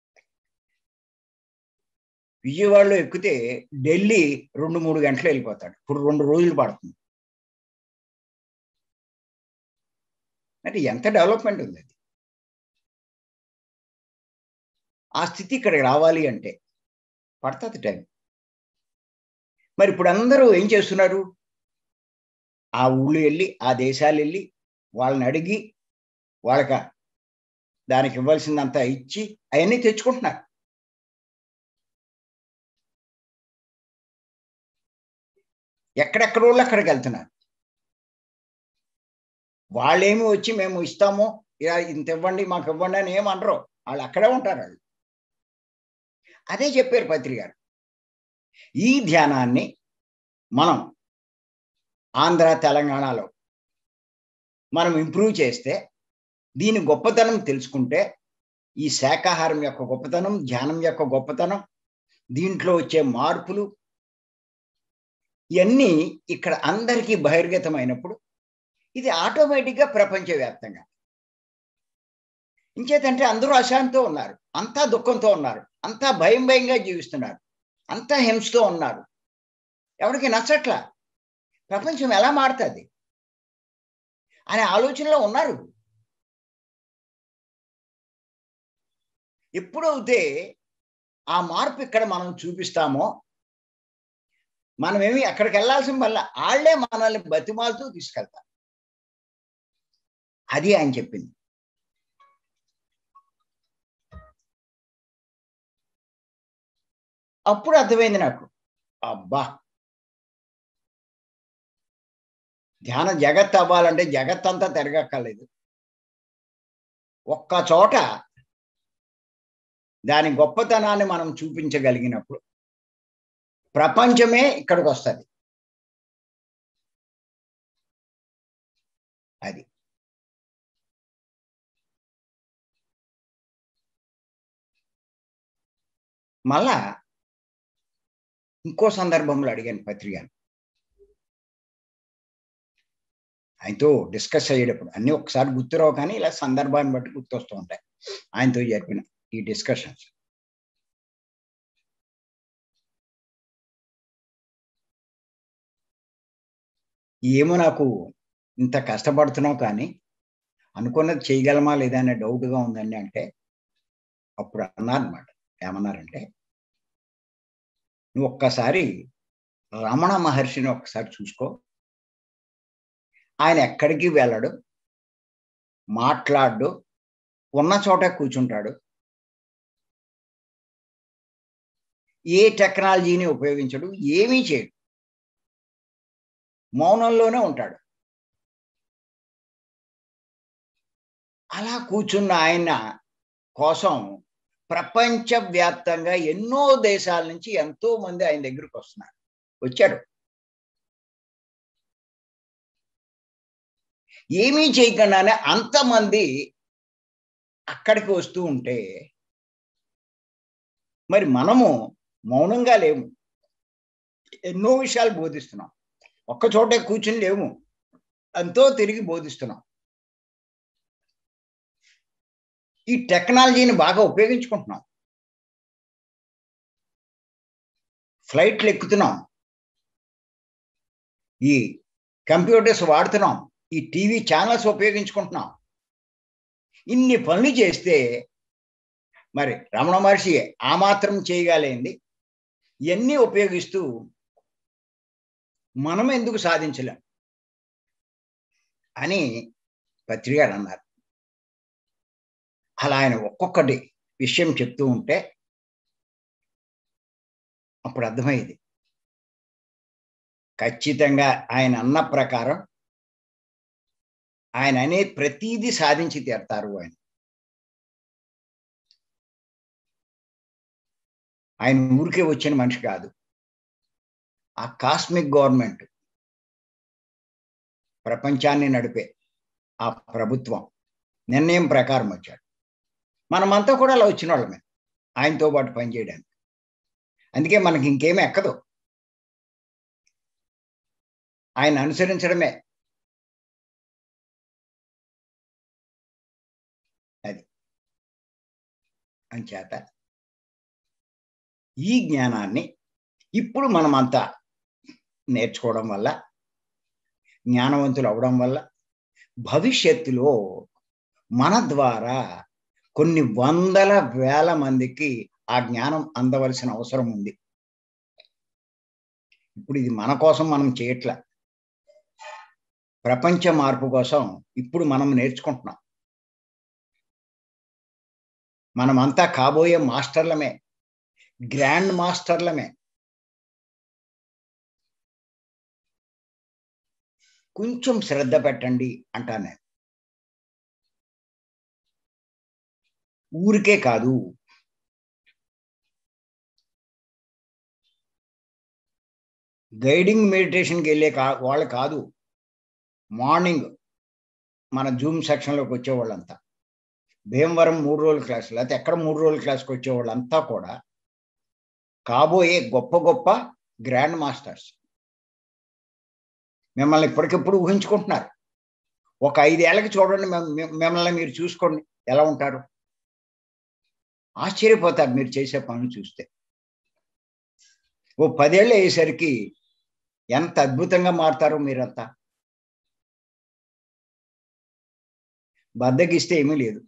విజయవాడలో ఎక్కితే ఢిల్లీ రెండు మూడు గంటలు వెళ్ళిపోతాడు ఇప్పుడు రెండు రోజులు పడుతుంది అంటే ఎంత డెవలప్మెంట్ ఉంది అది ఆ స్థితి ఇక్కడికి రావాలి అంటే పడుతుంది టైం మరి ఇప్పుడు అందరూ ఏం చేస్తున్నారు ఆ ఊళ్ళు వెళ్ళి ఆ దేశాలు వెళ్ళి వాళ్ళని అడిగి వాళ్ళకి దానికి ఇవ్వాల్సిందంతా ఇచ్చి అవన్నీ తెచ్చుకుంటున్నారు ఎక్కడెక్కడ వాళ్ళు అక్కడికి వెళ్తున్నారు వాళ్ళేమి వచ్చి మేము ఇస్తాము ఇలా ఇంత ఇవ్వండి మాకు ఇవ్వండి అని ఏమనరు వాళ్ళు అక్కడే ఉంటారు వాళ్ళు అదే చెప్పారు పత్రి గారు ఈ ధ్యానాన్ని మనం ఆంధ్ర తెలంగాణలో మనం ఇంప్రూవ్ చేస్తే దీని గొప్పతనం తెలుసుకుంటే ఈ శాకాహారం యొక్క గొప్పతనం ధ్యానం యొక్క గొప్పతనం దీంట్లో వచ్చే మార్పులు ఇవన్నీ ఇక్కడ అందరికీ బహిర్గతమైనప్పుడు ఇది ఆటోమేటిక్గా ప్రపంచవ్యాప్తంగా ఇంచేతంటే అందరూ అశాంతితో ఉన్నారు అంతా దుఃఖంతో ఉన్నారు అంతా భయం భయంగా జీవిస్తున్నారు అంతా హింసతో ఉన్నారు ఎవరికి నచ్చట్లా ప్రపంచం ఎలా మారుతుంది అనే ఆలోచనలో ఉన్నారు ఎప్పుడైతే ఆ మార్పు ఇక్కడ మనం చూపిస్తామో మనమేమి అక్కడికి వెళ్ళాల్సిన వల్ల వాళ్ళే మనల్ని బతిమాలతూ తీసుకెళ్తారు అది ఆయన చెప్పింది అప్పుడు అర్థమైంది నాకు అబ్బా ధ్యాన జగత్ అవ్వాలంటే జగత్ అంతా తిరగక్కర్లేదు ఒక్క చోట దాని గొప్పతనాన్ని మనం చూపించగలిగినప్పుడు ప్రపంచమే ఇక్కడికి వస్తుంది అది మళ్ళా ఇంకో సందర్భంలో అడిగాను పత్రికను ఆయనతో డిస్కస్ అయ్యేటప్పుడు అన్ని ఒకసారి గుర్తురావు కానీ ఇలా సందర్భాన్ని బట్టి గుర్తొస్తూ ఉంటాయి ఆయనతో జరిపిన ఈ డిస్కషన్స్ ఏమో నాకు ఇంత కష్టపడుతున్నావు కానీ అనుకున్నది చేయగలమా లేదా అనే డౌట్గా ఉందండి అంటే అప్పుడు అన్నారనమాట ఏమన్నారంటే నువ్వు ఒక్కసారి రమణ మహర్షిని ఒక్కసారి చూసుకో ఆయన ఎక్కడికి వెళ్ళడు మాట్లాడు ఉన్న చోట కూర్చుంటాడు ఏ టెక్నాలజీని ఉపయోగించడు ఏమీ చేయడు మౌనంలోనే ఉంటాడు అలా కూర్చున్న ఆయన కోసం ప్రపంచవ్యాప్తంగా ఎన్నో దేశాల నుంచి ఎంతో మంది ఆయన దగ్గరికి వస్తున్నారు వచ్చాడు ఏమీ చేయకుండానే అంతమంది అక్కడికి వస్తూ ఉంటే మరి మనము మౌనంగా లేము ఎన్నో విషయాలు బోధిస్తున్నాం ఒక్క చోటే కూర్చుని లేము ఎంతో తిరిగి బోధిస్తున్నాం ఈ టెక్నాలజీని బాగా ఉపయోగించుకుంటున్నాం ఫ్లైట్లు ఎక్కుతున్నాం ఈ కంప్యూటర్స్ వాడుతున్నాం ఈ టీవీ ఛానల్స్ ఉపయోగించుకుంటున్నాం ఇన్ని పనులు చేస్తే మరి రమణ మహర్షి ఆ మాత్రం చేయగలేంది ఇవన్నీ ఉపయోగిస్తూ మనం ఎందుకు సాధించలేం అని పత్రికారు అన్నారు అలా ఆయన ఒక్కొక్కటి విషయం చెప్తూ ఉంటే అప్పుడు అర్థమైంది ఖచ్చితంగా ఆయన అన్న ప్రకారం ఆయన అనే ప్రతీది సాధించి తీరతారు ఆయన ఆయన ఊరికే వచ్చిన మనిషి కాదు ఆ కాస్మిక్ గవర్నమెంట్ ప్రపంచాన్ని నడిపే ఆ ప్రభుత్వం నిర్ణయం ప్రకారం వచ్చాడు మనమంతా కూడా అలా వచ్చిన వాళ్ళమే ఆయనతో పాటు పనిచేయడానికి అందుకే మనకి ఇంకేమీ ఎక్కదు ఆయన అనుసరించడమే అది అంచేత ఈ జ్ఞానాన్ని ఇప్పుడు మనమంతా నేర్చుకోవడం వల్ల జ్ఞానవంతులు అవడం వల్ల భవిష్యత్తులో మన ద్వారా కొన్ని వందల వేల మందికి ఆ జ్ఞానం అందవలసిన అవసరం ఉంది ఇప్పుడు ఇది మన కోసం మనం చేయట్ల ప్రపంచ మార్పు కోసం ఇప్పుడు మనం నేర్చుకుంటున్నాం మనమంతా కాబోయే మాస్టర్లమే గ్రాండ్ మాస్టర్లమే కొంచెం శ్రద్ధ పెట్టండి అంటాను నేను ఊరికే కాదు గైడింగ్ మెడిటేషన్కి వెళ్ళే కా వాళ్ళు కాదు మార్నింగ్ మన జూమ్ సెక్షన్లోకి వచ్చేవాళ్ళంతా భీమవరం మూడు రోజుల క్లాస్ లేకపోతే ఎక్కడ మూడు రోజుల క్లాస్కి వచ్చేవాళ్ళంతా కూడా కాబోయే గొప్ప గొప్ప గ్రాండ్ మాస్టర్స్ మిమ్మల్ని ఇప్పటికిప్పుడు ఊహించుకుంటున్నారు ఒక ఐదేళ్ళకి చూడండి మిమ్మల్ని మీరు చూసుకోండి ఎలా ఉంటారు ఆశ్చర్యపోతారు మీరు చేసే పనులు చూస్తే ఓ పదేళ్ళు అయ్యేసరికి ఎంత అద్భుతంగా మారుతారో మీరంతా బద్దకిస్తే ఏమీ లేదు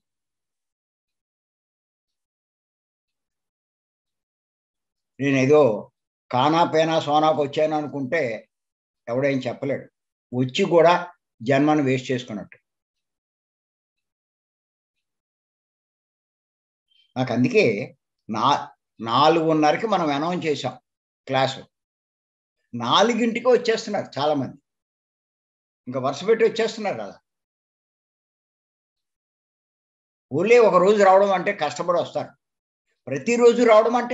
నేను ఏదో కానా పేనా సోనాకు వచ్చాను అనుకుంటే ఎవడేం చెప్పలేడు వచ్చి కూడా జన్మను వేస్ట్ చేసుకున్నట్టు నాకు అందుకే నా నాలుగున్నరకి మనం అనౌన్స్ చేసాం క్లాసు నాలుగింటికి వచ్చేస్తున్నారు చాలామంది ఇంకా వరుస పెట్టి వచ్చేస్తున్నారు అలా ఊళ్ళే ఒక రోజు రావడం అంటే కష్టపడి వస్తారు ప్రతిరోజు రావడం అంటే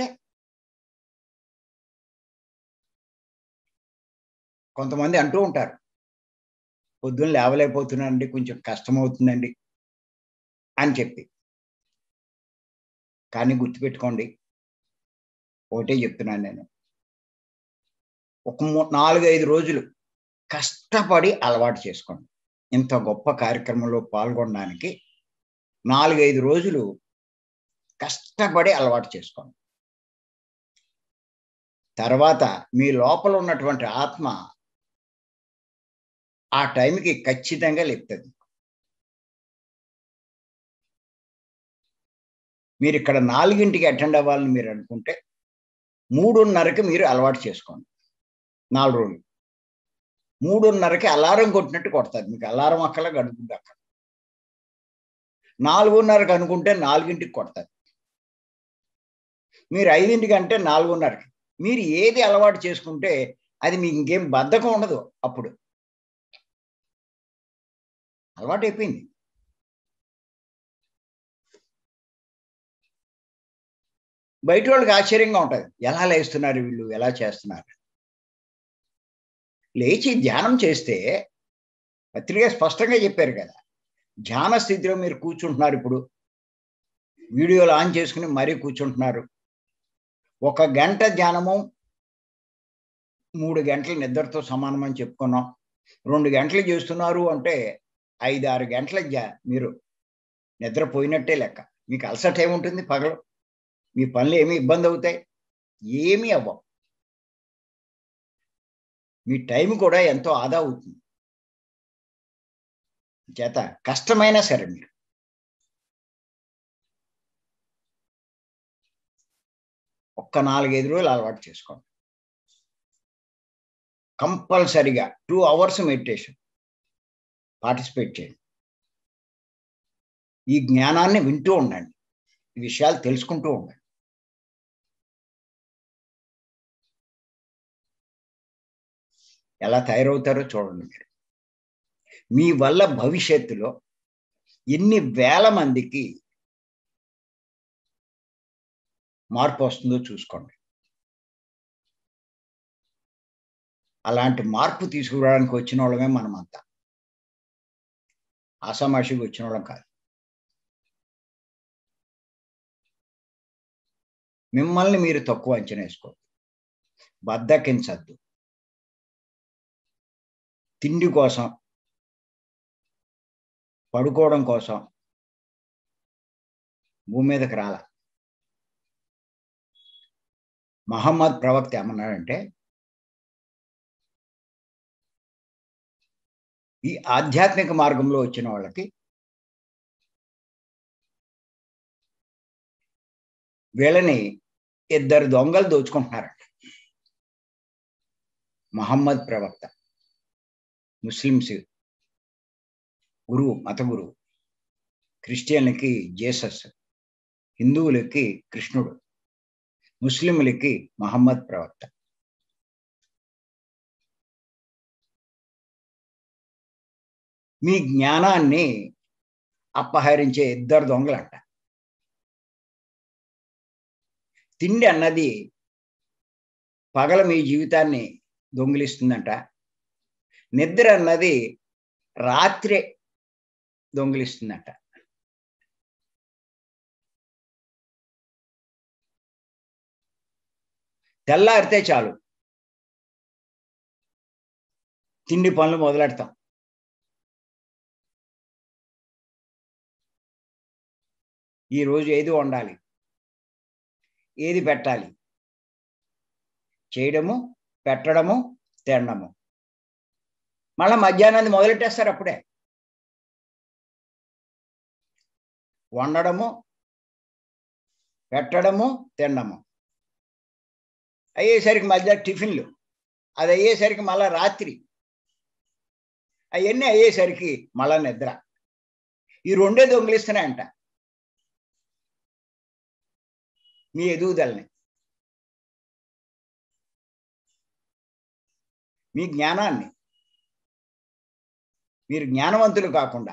కొంతమంది అంటూ ఉంటారు పొద్దున్న లేవలేకపోతున్నానండి కొంచెం కష్టమవుతుందండి అని చెప్పి కానీ గుర్తుపెట్టుకోండి ఒకటే చెప్తున్నాను నేను ఒక నాలుగు ఐదు రోజులు కష్టపడి అలవాటు చేసుకోండి ఇంత గొప్ప కార్యక్రమంలో పాల్గొనడానికి నాలుగైదు రోజులు కష్టపడి అలవాటు చేసుకోండి తర్వాత మీ లోపల ఉన్నటువంటి ఆత్మ ఆ టైంకి ఖచ్చితంగా లేపుతుంది మీరు ఇక్కడ నాలుగింటికి అటెండ్ అవ్వాలని మీరు అనుకుంటే మూడున్నరకి మీరు అలవాటు చేసుకోండి నాలుగు రోజులు మూడున్నరకి అలారం కొట్టినట్టు కొడతారు మీకు అలారం అక్కల గడుపుంటే అక్కడ నాలుగున్నరకు అనుకుంటే నాలుగింటికి కొడతారు మీరు ఐదింటికి అంటే నాలుగున్నరకి మీరు ఏది అలవాటు చేసుకుంటే అది మీకు ఇంకేం బద్ధకం ఉండదు అప్పుడు అలవాటు అయిపోయింది బయట వాళ్ళకి ఆశ్చర్యంగా ఉంటుంది ఎలా లేస్తున్నారు వీళ్ళు ఎలా చేస్తున్నారు లేచి ధ్యానం చేస్తే పత్రిక స్పష్టంగా చెప్పారు కదా ధ్యాన స్థితిలో మీరు కూర్చుంటున్నారు ఇప్పుడు వీడియోలు ఆన్ చేసుకుని మరీ కూర్చుంటున్నారు ఒక గంట ధ్యానము మూడు గంటల నిద్రతో సమానం అని చెప్పుకున్నాం రెండు గంటలు చేస్తున్నారు అంటే ఐదు ఆరు గంటల మీరు నిద్రపోయినట్టే లెక్క మీకు అలసట ఏముంటుంది పగలు మీ పనులు ఏమి ఇబ్బంది అవుతాయి ఏమీ అవ్వవు మీ టైం కూడా ఎంతో ఆదా అవుతుంది చేత కష్టమైనా సరే మీరు ఒక్క నాలుగైదు రోజులు అలవాటు చేసుకోండి కంపల్సరిగా టూ అవర్స్ మెడిటేషన్ పార్టిసిపేట్ చేయండి ఈ జ్ఞానాన్ని వింటూ ఉండండి ఈ విషయాలు తెలుసుకుంటూ ఉండండి ఎలా తయారవుతారో చూడండి మీరు మీ వల్ల భవిష్యత్తులో ఎన్ని వేల మందికి మార్పు వస్తుందో చూసుకోండి అలాంటి మార్పు తీసుకురావడానికి వచ్చిన వాళ్ళమే మనమంతా ఆసామాషికి వచ్చిన వాళ్ళం కాదు మిమ్మల్ని మీరు తక్కువ అంచనా వేసుకోవద్దు బద్దకించద్దు తిండి కోసం పడుకోవడం కోసం భూమి మీదకి రాల మహమ్మద్ ప్రవక్త ఏమన్నాడంటే ఈ ఆధ్యాత్మిక మార్గంలో వచ్చిన వాళ్ళకి వీళ్ళని ఇద్దరు దొంగలు దోచుకుంటున్నారంట మహమ్మద్ ప్రవక్త ముస్లిమ్స్ గురువు మత గురువు క్రిస్టియన్లకి జేసస్ హిందువులకి కృష్ణుడు ముస్లింలకి మహమ్మద్ ప్రవక్త మీ జ్ఞానాన్ని అపహరించే ఇద్దరు దొంగలంట తిండి అన్నది పగల మీ జీవితాన్ని దొంగిలిస్తుందంట నిద్ర అన్నది రాత్రే దొంగిలిస్తుందంట తెల్లారితే చాలు తిండి పనులు మొదలెడతాం ఈరోజు ఏది వండాలి ఏది పెట్టాలి చేయడము పెట్టడము తినడము మళ్ళీ మధ్యాహ్నాన్ని మొదలెట్టేస్తారు అప్పుడే వండడము పెట్టడము తినడము అయ్యేసరికి మధ్య టిఫిన్లు అది అయ్యేసరికి మళ్ళా రాత్రి అవన్నీ అయ్యేసరికి మళ్ళా నిద్ర ఈ రెండే దొంగిలిస్తున్నాయంట మీ ఎదుగుదలని మీ జ్ఞానాన్ని మీరు జ్ఞానవంతులు కాకుండా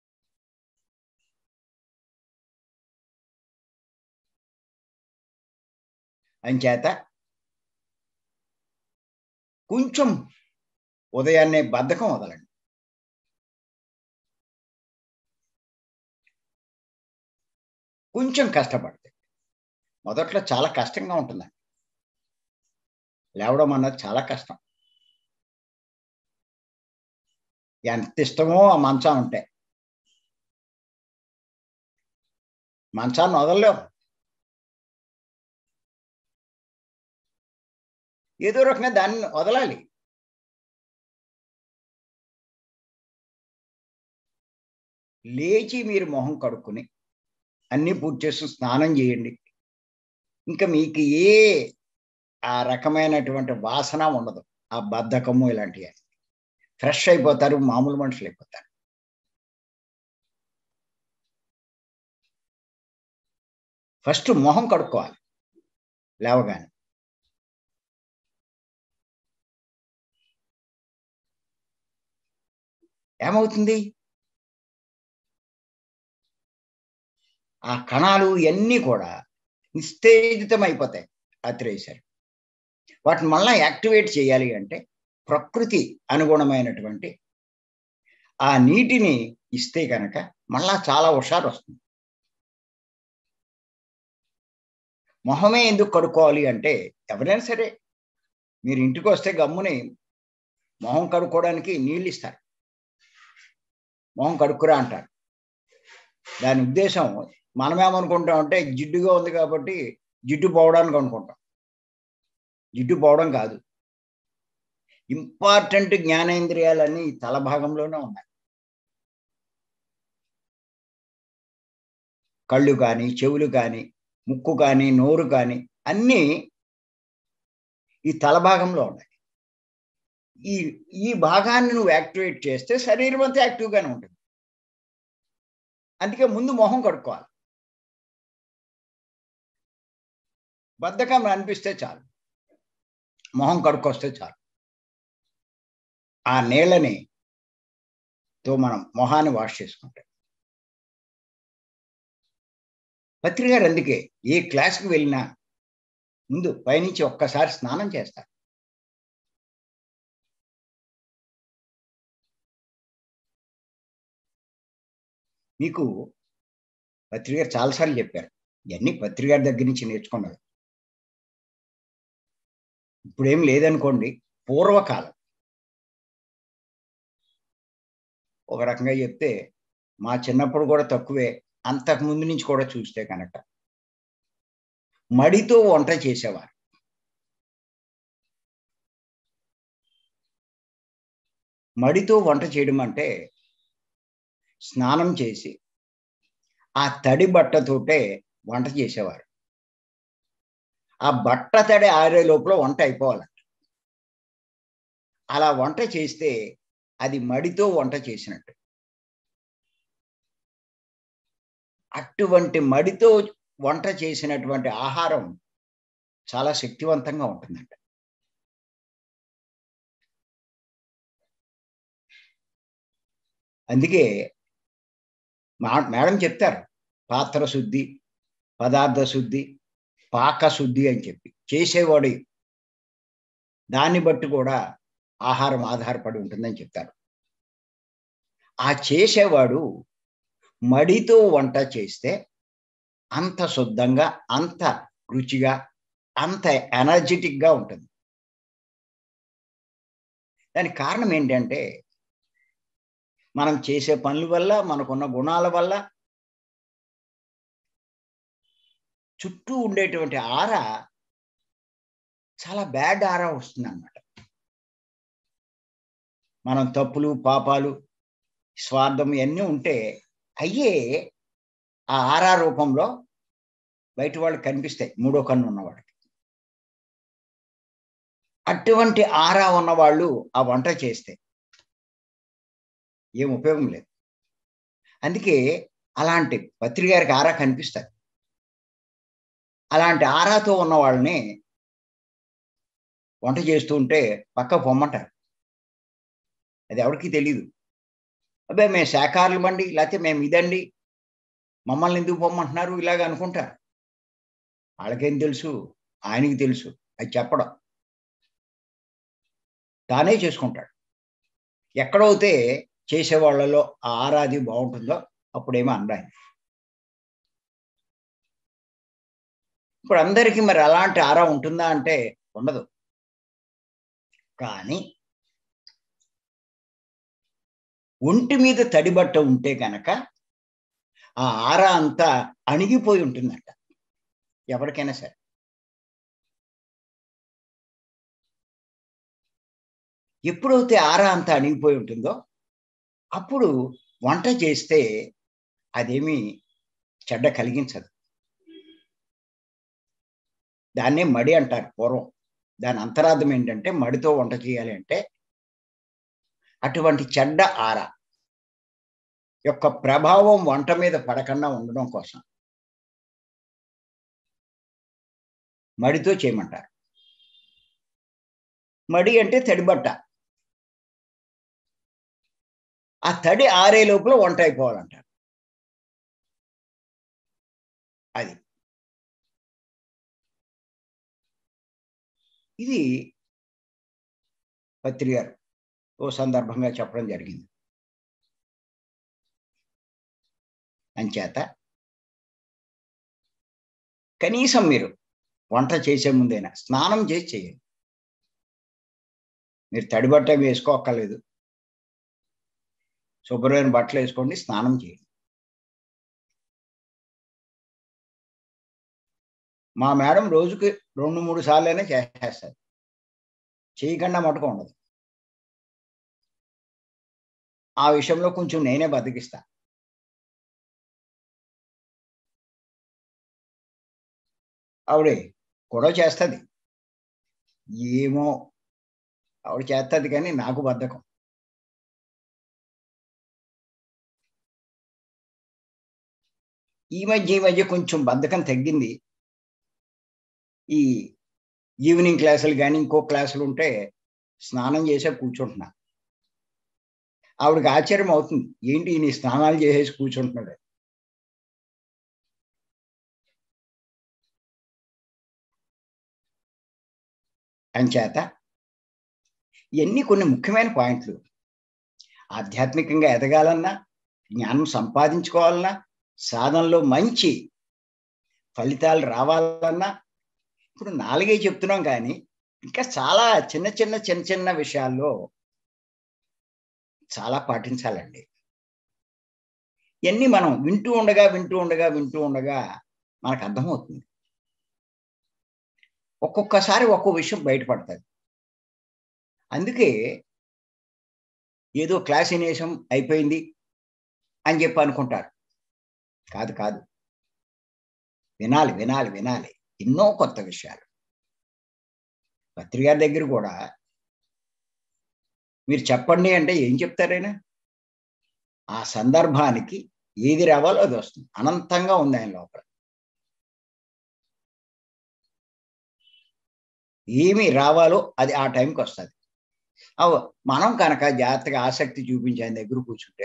అంచేత కొంచెం ఉదయాన్నే బద్ధకం వదలండి కొంచెం కష్టపడితే మొదట్లో చాలా కష్టంగా ఉంటుందండి లేవడం అన్నది చాలా కష్టం ఎంత ఇష్టమో ఆ మంచం ఉంటే మంచాన్ని వదలలేవు ఏదో రకంగా దాన్ని వదలాలి లేచి మీరు మొహం కడుక్కుని అన్నీ పూర్తి చేసి స్నానం చేయండి ఇంకా మీకు ఏ ఆ రకమైనటువంటి వాసన ఉండదు ఆ బద్ధకము ఇలాంటివి ఫ్రెష్ అయిపోతారు మామూలు మనుషులు అయిపోతారు ఫస్ట్ మొహం కడుక్కోవాలి లేవగానే ఏమవుతుంది ఆ కణాలు ఇవన్నీ కూడా నిస్తేజితం అయిపోతాయి రాత్రేసరి వాటిని మళ్ళా యాక్టివేట్ చేయాలి అంటే ప్రకృతి అనుగుణమైనటువంటి ఆ నీటిని ఇస్తే కనుక మళ్ళా చాలా హుషారు వస్తుంది మొహమే ఎందుకు కడుక్కోవాలి అంటే ఎవరైనా సరే మీరు ఇంటికి వస్తే గమ్ముని మొహం కడుక్కోవడానికి నీళ్ళు ఇస్తారు మొహం కడుక్కురా అంటారు దాని ఉద్దేశం మనమేమనుకుంటాం అంటే జిడ్డుగా ఉంది కాబట్టి జిడ్డు పోవడానికి అనుకుంటాం జిడ్డు పోవడం కాదు ఇంపార్టెంట్ జ్ఞానేంద్రియాలన్నీ తల భాగంలోనే ఉన్నాయి కళ్ళు కానీ చెవులు కానీ ముక్కు కానీ నోరు కానీ అన్నీ ఈ తల భాగంలో ఉన్నాయి ఈ ఈ భాగాన్ని నువ్వు యాక్టివేట్ చేస్తే శరీరం అంతా యాక్టివ్గానే ఉంటుంది అందుకే ముందు మొహం కడుక్కోవాలి బద్ధకం అనిపిస్తే చాలు మొహం కడుక్కొస్తే చాలు ఆ నీళ్ళని తో మనం మొహాన్ని వాష్ చేసుకుంటాం పత్రికారు అందుకే ఏ క్లాస్కి వెళ్ళినా ముందు పైనుంచి ఒక్కసారి స్నానం చేస్తారు మీకు పత్రికారు చాలాసార్లు చెప్పారు ఇవన్నీ పత్రికారి దగ్గర నుంచి నేర్చుకున్నది ఇప్పుడేం లేదనుకోండి పూర్వకాలం ఒక రకంగా చెప్తే మా చిన్నప్పుడు కూడా తక్కువే అంతకు ముందు నుంచి కూడా చూస్తే కనుక మడితో వంట చేసేవారు మడితో వంట చేయడం అంటే స్నానం చేసి ఆ తడి బట్టతోటే వంట చేసేవారు ఆ బట్ట తడి ఆరే లోపల వంట అయిపోవాలంట అలా వంట చేస్తే అది మడితో వంట చేసినట్టు అటువంటి మడితో వంట చేసినటువంటి ఆహారం చాలా శక్తివంతంగా ఉంటుందంట అందుకే మా మేడం చెప్తారు పాత్ర శుద్ధి పదార్థ శుద్ధి పాకశుద్ధి అని చెప్పి చేసేవాడు దాన్ని బట్టి కూడా ఆహారం ఆధారపడి ఉంటుందని చెప్తారు ఆ చేసేవాడు మడితో వంట చేస్తే అంత శుద్ధంగా అంత రుచిగా అంత ఎనర్జెటిక్గా ఉంటుంది దానికి కారణం ఏంటంటే మనం చేసే పనుల వల్ల మనకున్న గుణాల వల్ల చుట్టూ ఉండేటువంటి ఆర చాలా బ్యాడ్ ఆరా వస్తుంది అనమాట మనం తప్పులు పాపాలు స్వార్థం ఇవన్నీ ఉంటే అయ్యే ఆ ఆరా రూపంలో బయట వాళ్ళకి కనిపిస్తాయి మూడో కన్ను ఉన్నవాడికి అటువంటి ఆరా ఉన్నవాళ్ళు ఆ వంట చేస్తే ఏం ఉపయోగం లేదు అందుకే అలాంటి పత్రిక గారికి ఆరా కనిపిస్తారు అలాంటి ఆరాతో ఉన్న వాళ్ళని వంట చేస్తూ ఉంటే పక్క పొమ్మంటారు అది ఎవరికి తెలీదు అబ్బాయి మేము శాఖారులు బండి లేకపోతే మేము ఇదండి మమ్మల్ని ఎందుకు పొమ్మంటున్నారు ఇలాగ అనుకుంటారు వాళ్ళకేం తెలుసు ఆయనకి తెలుసు అది చెప్పడం తానే చేసుకుంటాడు ఎక్కడైతే చేసేవాళ్ళలో ఆ ఆరాది బాగుంటుందో అప్పుడేమో అనరాయి ఇప్పుడు అందరికీ మరి అలాంటి ఆరా ఉంటుందా అంటే ఉండదు కానీ ఒంటి మీద తడిబట్ట ఉంటే కనుక ఆ ఆర అంతా అణిగిపోయి ఉంటుందంట ఎవరికైనా సరే ఎప్పుడైతే ఆర అంతా అణిగిపోయి ఉంటుందో అప్పుడు వంట చేస్తే అదేమి చెడ్డ కలిగించదు దాన్నే మడి అంటారు పూర్వం దాని అంతరార్థం ఏంటంటే మడితో వంట చేయాలి అంటే అటువంటి చెడ్డ ఆర యొక్క ప్రభావం వంట మీద పడకుండా ఉండడం కోసం మడితో చేయమంటారు మడి అంటే తడిబట్ట ఆ తడి ఆరే లోపల వంట అయిపోవాలంటారు అది ఇది పత్రి గారు ఓ సందర్భంగా చెప్పడం జరిగింది అంచేత కనీసం మీరు వంట చేసే ముందైనా స్నానం చేసి చేయండి మీరు తడిబట్ట వేసుకోక్కర్లేదు శుభ్రమైన బట్టలు వేసుకోండి స్నానం చేయండి మా మేడం రోజుకి రెండు మూడు సార్లైనా చేసేస్తారు చేయకుండా మటుకు ఉండదు ఆ విషయంలో కొంచెం నేనే బతికిస్తా ఆవిడే గొడవ చేస్తుంది ఏమో ఆవిడ చేస్తుంది కానీ నాకు బద్ధకం ఈ మధ్య ఈ మధ్య కొంచెం బద్ధకం తగ్గింది ఈ ఈవినింగ్ క్లాసులు కానీ ఇంకో క్లాసులు ఉంటే స్నానం చేసే కూర్చుంటున్నా ఆవిడకి ఆశ్చర్యం అవుతుంది ఏంటి నీ స్నానాలు చేసేసి కూర్చుంటున్నాడు అంచేత ఇవన్నీ కొన్ని ముఖ్యమైన పాయింట్లు ఆధ్యాత్మికంగా ఎదగాలన్నా జ్ఞానం సంపాదించుకోవాలన్నా సాధనలో మంచి ఫలితాలు రావాలన్నా ఇప్పుడు నాలుగే చెప్తున్నాం కానీ ఇంకా చాలా చిన్న చిన్న చిన్న చిన్న విషయాల్లో చాలా పాటించాలండి ఇవన్నీ మనం వింటూ ఉండగా వింటూ ఉండగా వింటూ ఉండగా మనకు అర్థమవుతుంది ఒక్కొక్కసారి ఒక్కో విషయం బయటపడుతుంది అందుకే ఏదో క్లాస్ వినేసం అయిపోయింది అని చెప్పి అనుకుంటారు కాదు కాదు వినాలి వినాలి వినాలి ఎన్నో కొత్త విషయాలు పత్రిక దగ్గర కూడా మీరు చెప్పండి అంటే ఏం చెప్తారైనా ఆ సందర్భానికి ఏది రావాలో అది వస్తుంది అనంతంగా ఉంది ఆయన లోపల ఏమి రావాలో అది ఆ టైంకి వస్తుంది అవు మనం కనుక జాగ్రత్తగా ఆసక్తి చూపించి ఆయన దగ్గర కూర్చుంటే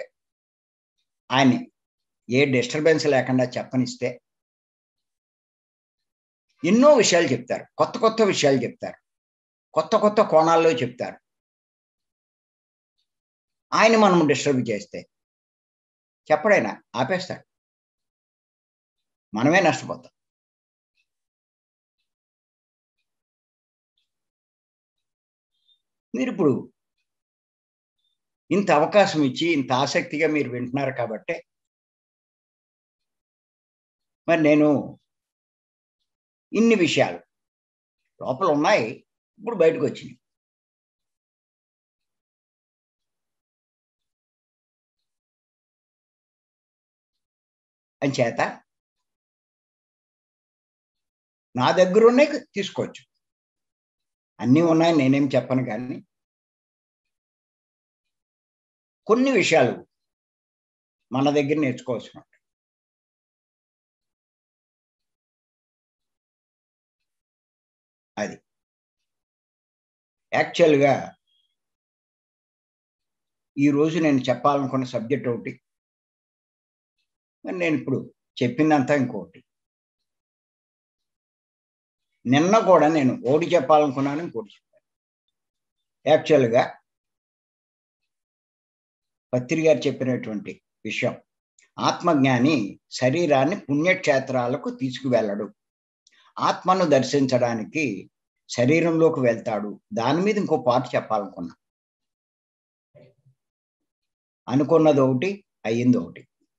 ఆయన్ని ఏ డిస్టర్బెన్స్ లేకుండా చెప్పనిస్తే ఎన్నో విషయాలు చెప్తారు కొత్త కొత్త విషయాలు చెప్తారు కొత్త కొత్త కోణాల్లో చెప్తారు ఆయన మనం డిస్టర్బ్ చేస్తే చెప్పడైనా ఆపేస్తాడు మనమే నష్టపోతాం మీరు ఇప్పుడు ఇంత అవకాశం ఇచ్చి ఇంత ఆసక్తిగా మీరు వింటున్నారు కాబట్టే మరి నేను ఇన్ని విషయాలు లోపల ఉన్నాయి ఇప్పుడు బయటకు వచ్చినాయి అంచేత నా దగ్గర ఉన్నాయి తీసుకోవచ్చు అన్నీ ఉన్నాయి నేనేం చెప్పను కానీ కొన్ని విషయాలు మన దగ్గర నేర్చుకోవాల్సిన అది యాక్చువల్గా ఈరోజు నేను చెప్పాలనుకున్న సబ్జెక్ట్ ఒకటి మరి నేను ఇప్పుడు చెప్పిందంతా ఇంకొకటి నిన్న కూడా నేను ఒకటి చెప్పాలనుకున్నాను ఇంకోటి చెప్పాను యాక్చువల్గా పత్రి గారు చెప్పినటువంటి విషయం ఆత్మజ్ఞాని శరీరాన్ని పుణ్యక్షేత్రాలకు తీసుకువెళ్ళడు ఆత్మను దర్శించడానికి శరీరంలోకి వెళ్తాడు దాని మీద ఇంకో పాట చెప్పాలనుకున్నా అనుకున్నది ఒకటి అయ్యింది ఒకటి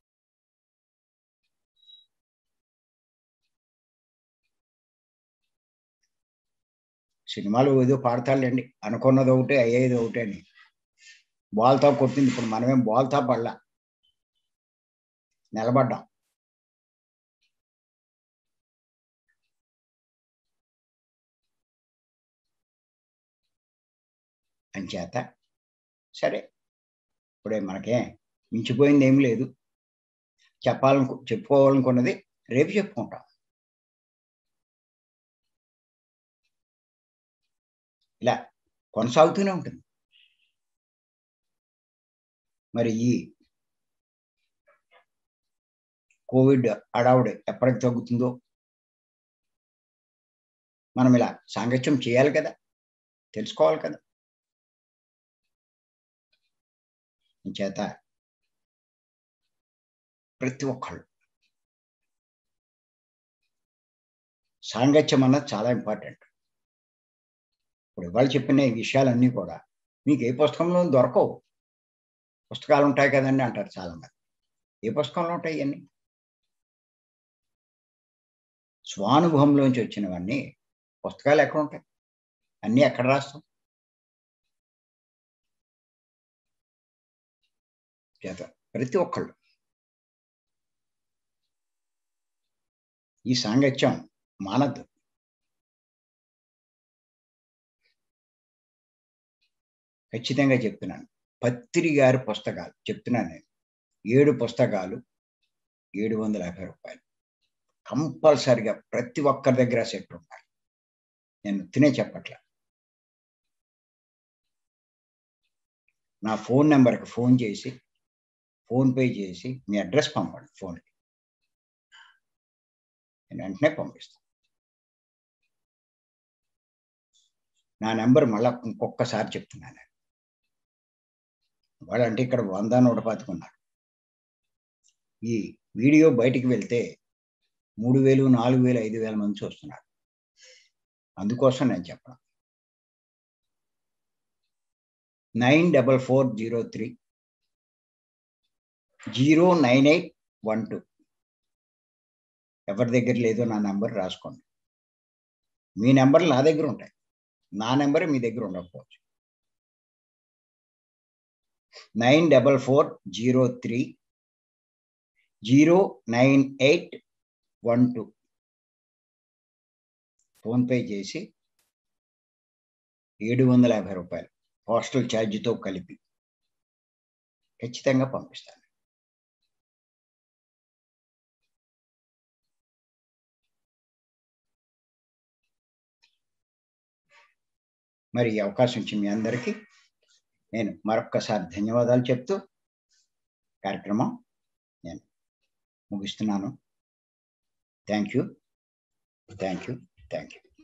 సినిమాలు ఏదో పాడతాళ్ళండి అనుకున్నది ఒకటి అయ్యేది ఒకటి అని బాల్తో కొట్టింది ఇప్పుడు మనమేం బాల్తో పడలా నిలబడ్డాం అంచేత సరే ఇప్పుడే మనకే మించిపోయింది ఏం లేదు చెప్పాలను చెప్పుకోవాలనుకున్నది రేపు చెప్పుకుంటాం ఇలా కొనసాగుతూనే ఉంటుంది మరి ఈ కోవిడ్ అడావుడి ఎప్పటికి తగ్గుతుందో మనం ఇలా సాంగత్యం చేయాలి కదా తెలుసుకోవాలి కదా చేత ప్రతి ఒక్కళ్ళు సాంగత్యం అన్నది చాలా ఇంపార్టెంట్ ఇప్పుడు ఇవాళ చెప్పిన ఈ విషయాలన్నీ కూడా మీకు ఏ పుస్తకంలో దొరకవు పుస్తకాలు ఉంటాయి కదండి అంటారు చాలా మంది ఏ పుస్తకంలో ఉంటాయి ఇవన్నీ స్వానుభవంలోంచి వచ్చినవన్నీ పుస్తకాలు ఎక్కడ ఉంటాయి అన్నీ ఎక్కడ రాస్తాం చేత ప్రతి ఒక్కళ్ళు ఈ సాంగత్యం మానద్దు ఖచ్చితంగా చెప్తున్నాను పత్రి గారి పుస్తకాలు చెప్తున్నాను నేను ఏడు పుస్తకాలు ఏడు వందల యాభై రూపాయలు కంపల్సరిగా ప్రతి ఒక్కరి దగ్గర సెట్ ఉండాలి నేను తినే చెప్పట్లా నా ఫోన్ నెంబర్కి ఫోన్ చేసి ఫోన్పే చేసి మీ అడ్రస్ పంపండి ఫోన్కి నేను వెంటనే పంపిస్తాను నా నెంబర్ మళ్ళా ఇంకొకసారి చెప్తున్నాను వాళ్ళంటే ఇక్కడ వంద నూట పాతికున్నారు ఈ వీడియో బయటికి వెళ్తే మూడు వేలు నాలుగు వేలు ఐదు వేల మంది చూస్తున్నారు అందుకోసం నేను చెప్పను nine double four zero three zero nine eight one two ఎవరి దగ్గర లేదో నా నెంబర్ రాసుకోండి మీ నెంబర్లు నా దగ్గర ఉంటాయి నా నెంబర్ మీ దగ్గర ఉండకపోవచ్చు nine double four zero three zero nine eight one two PhonePe చేసి ఏడు వందల యాభై రూపాయలు పోస్టల్ ఛార్జీతో కలిపి ఖచ్చితంగా పంపిస్తాను మరి ఈ అవకాశం ఇచ్చిన మీ అందరికీ నేను మరొక్కసారి ధన్యవాదాలు చెప్తూ కార్యక్రమం నేను ముగిస్తున్నాను thank you thank you thank you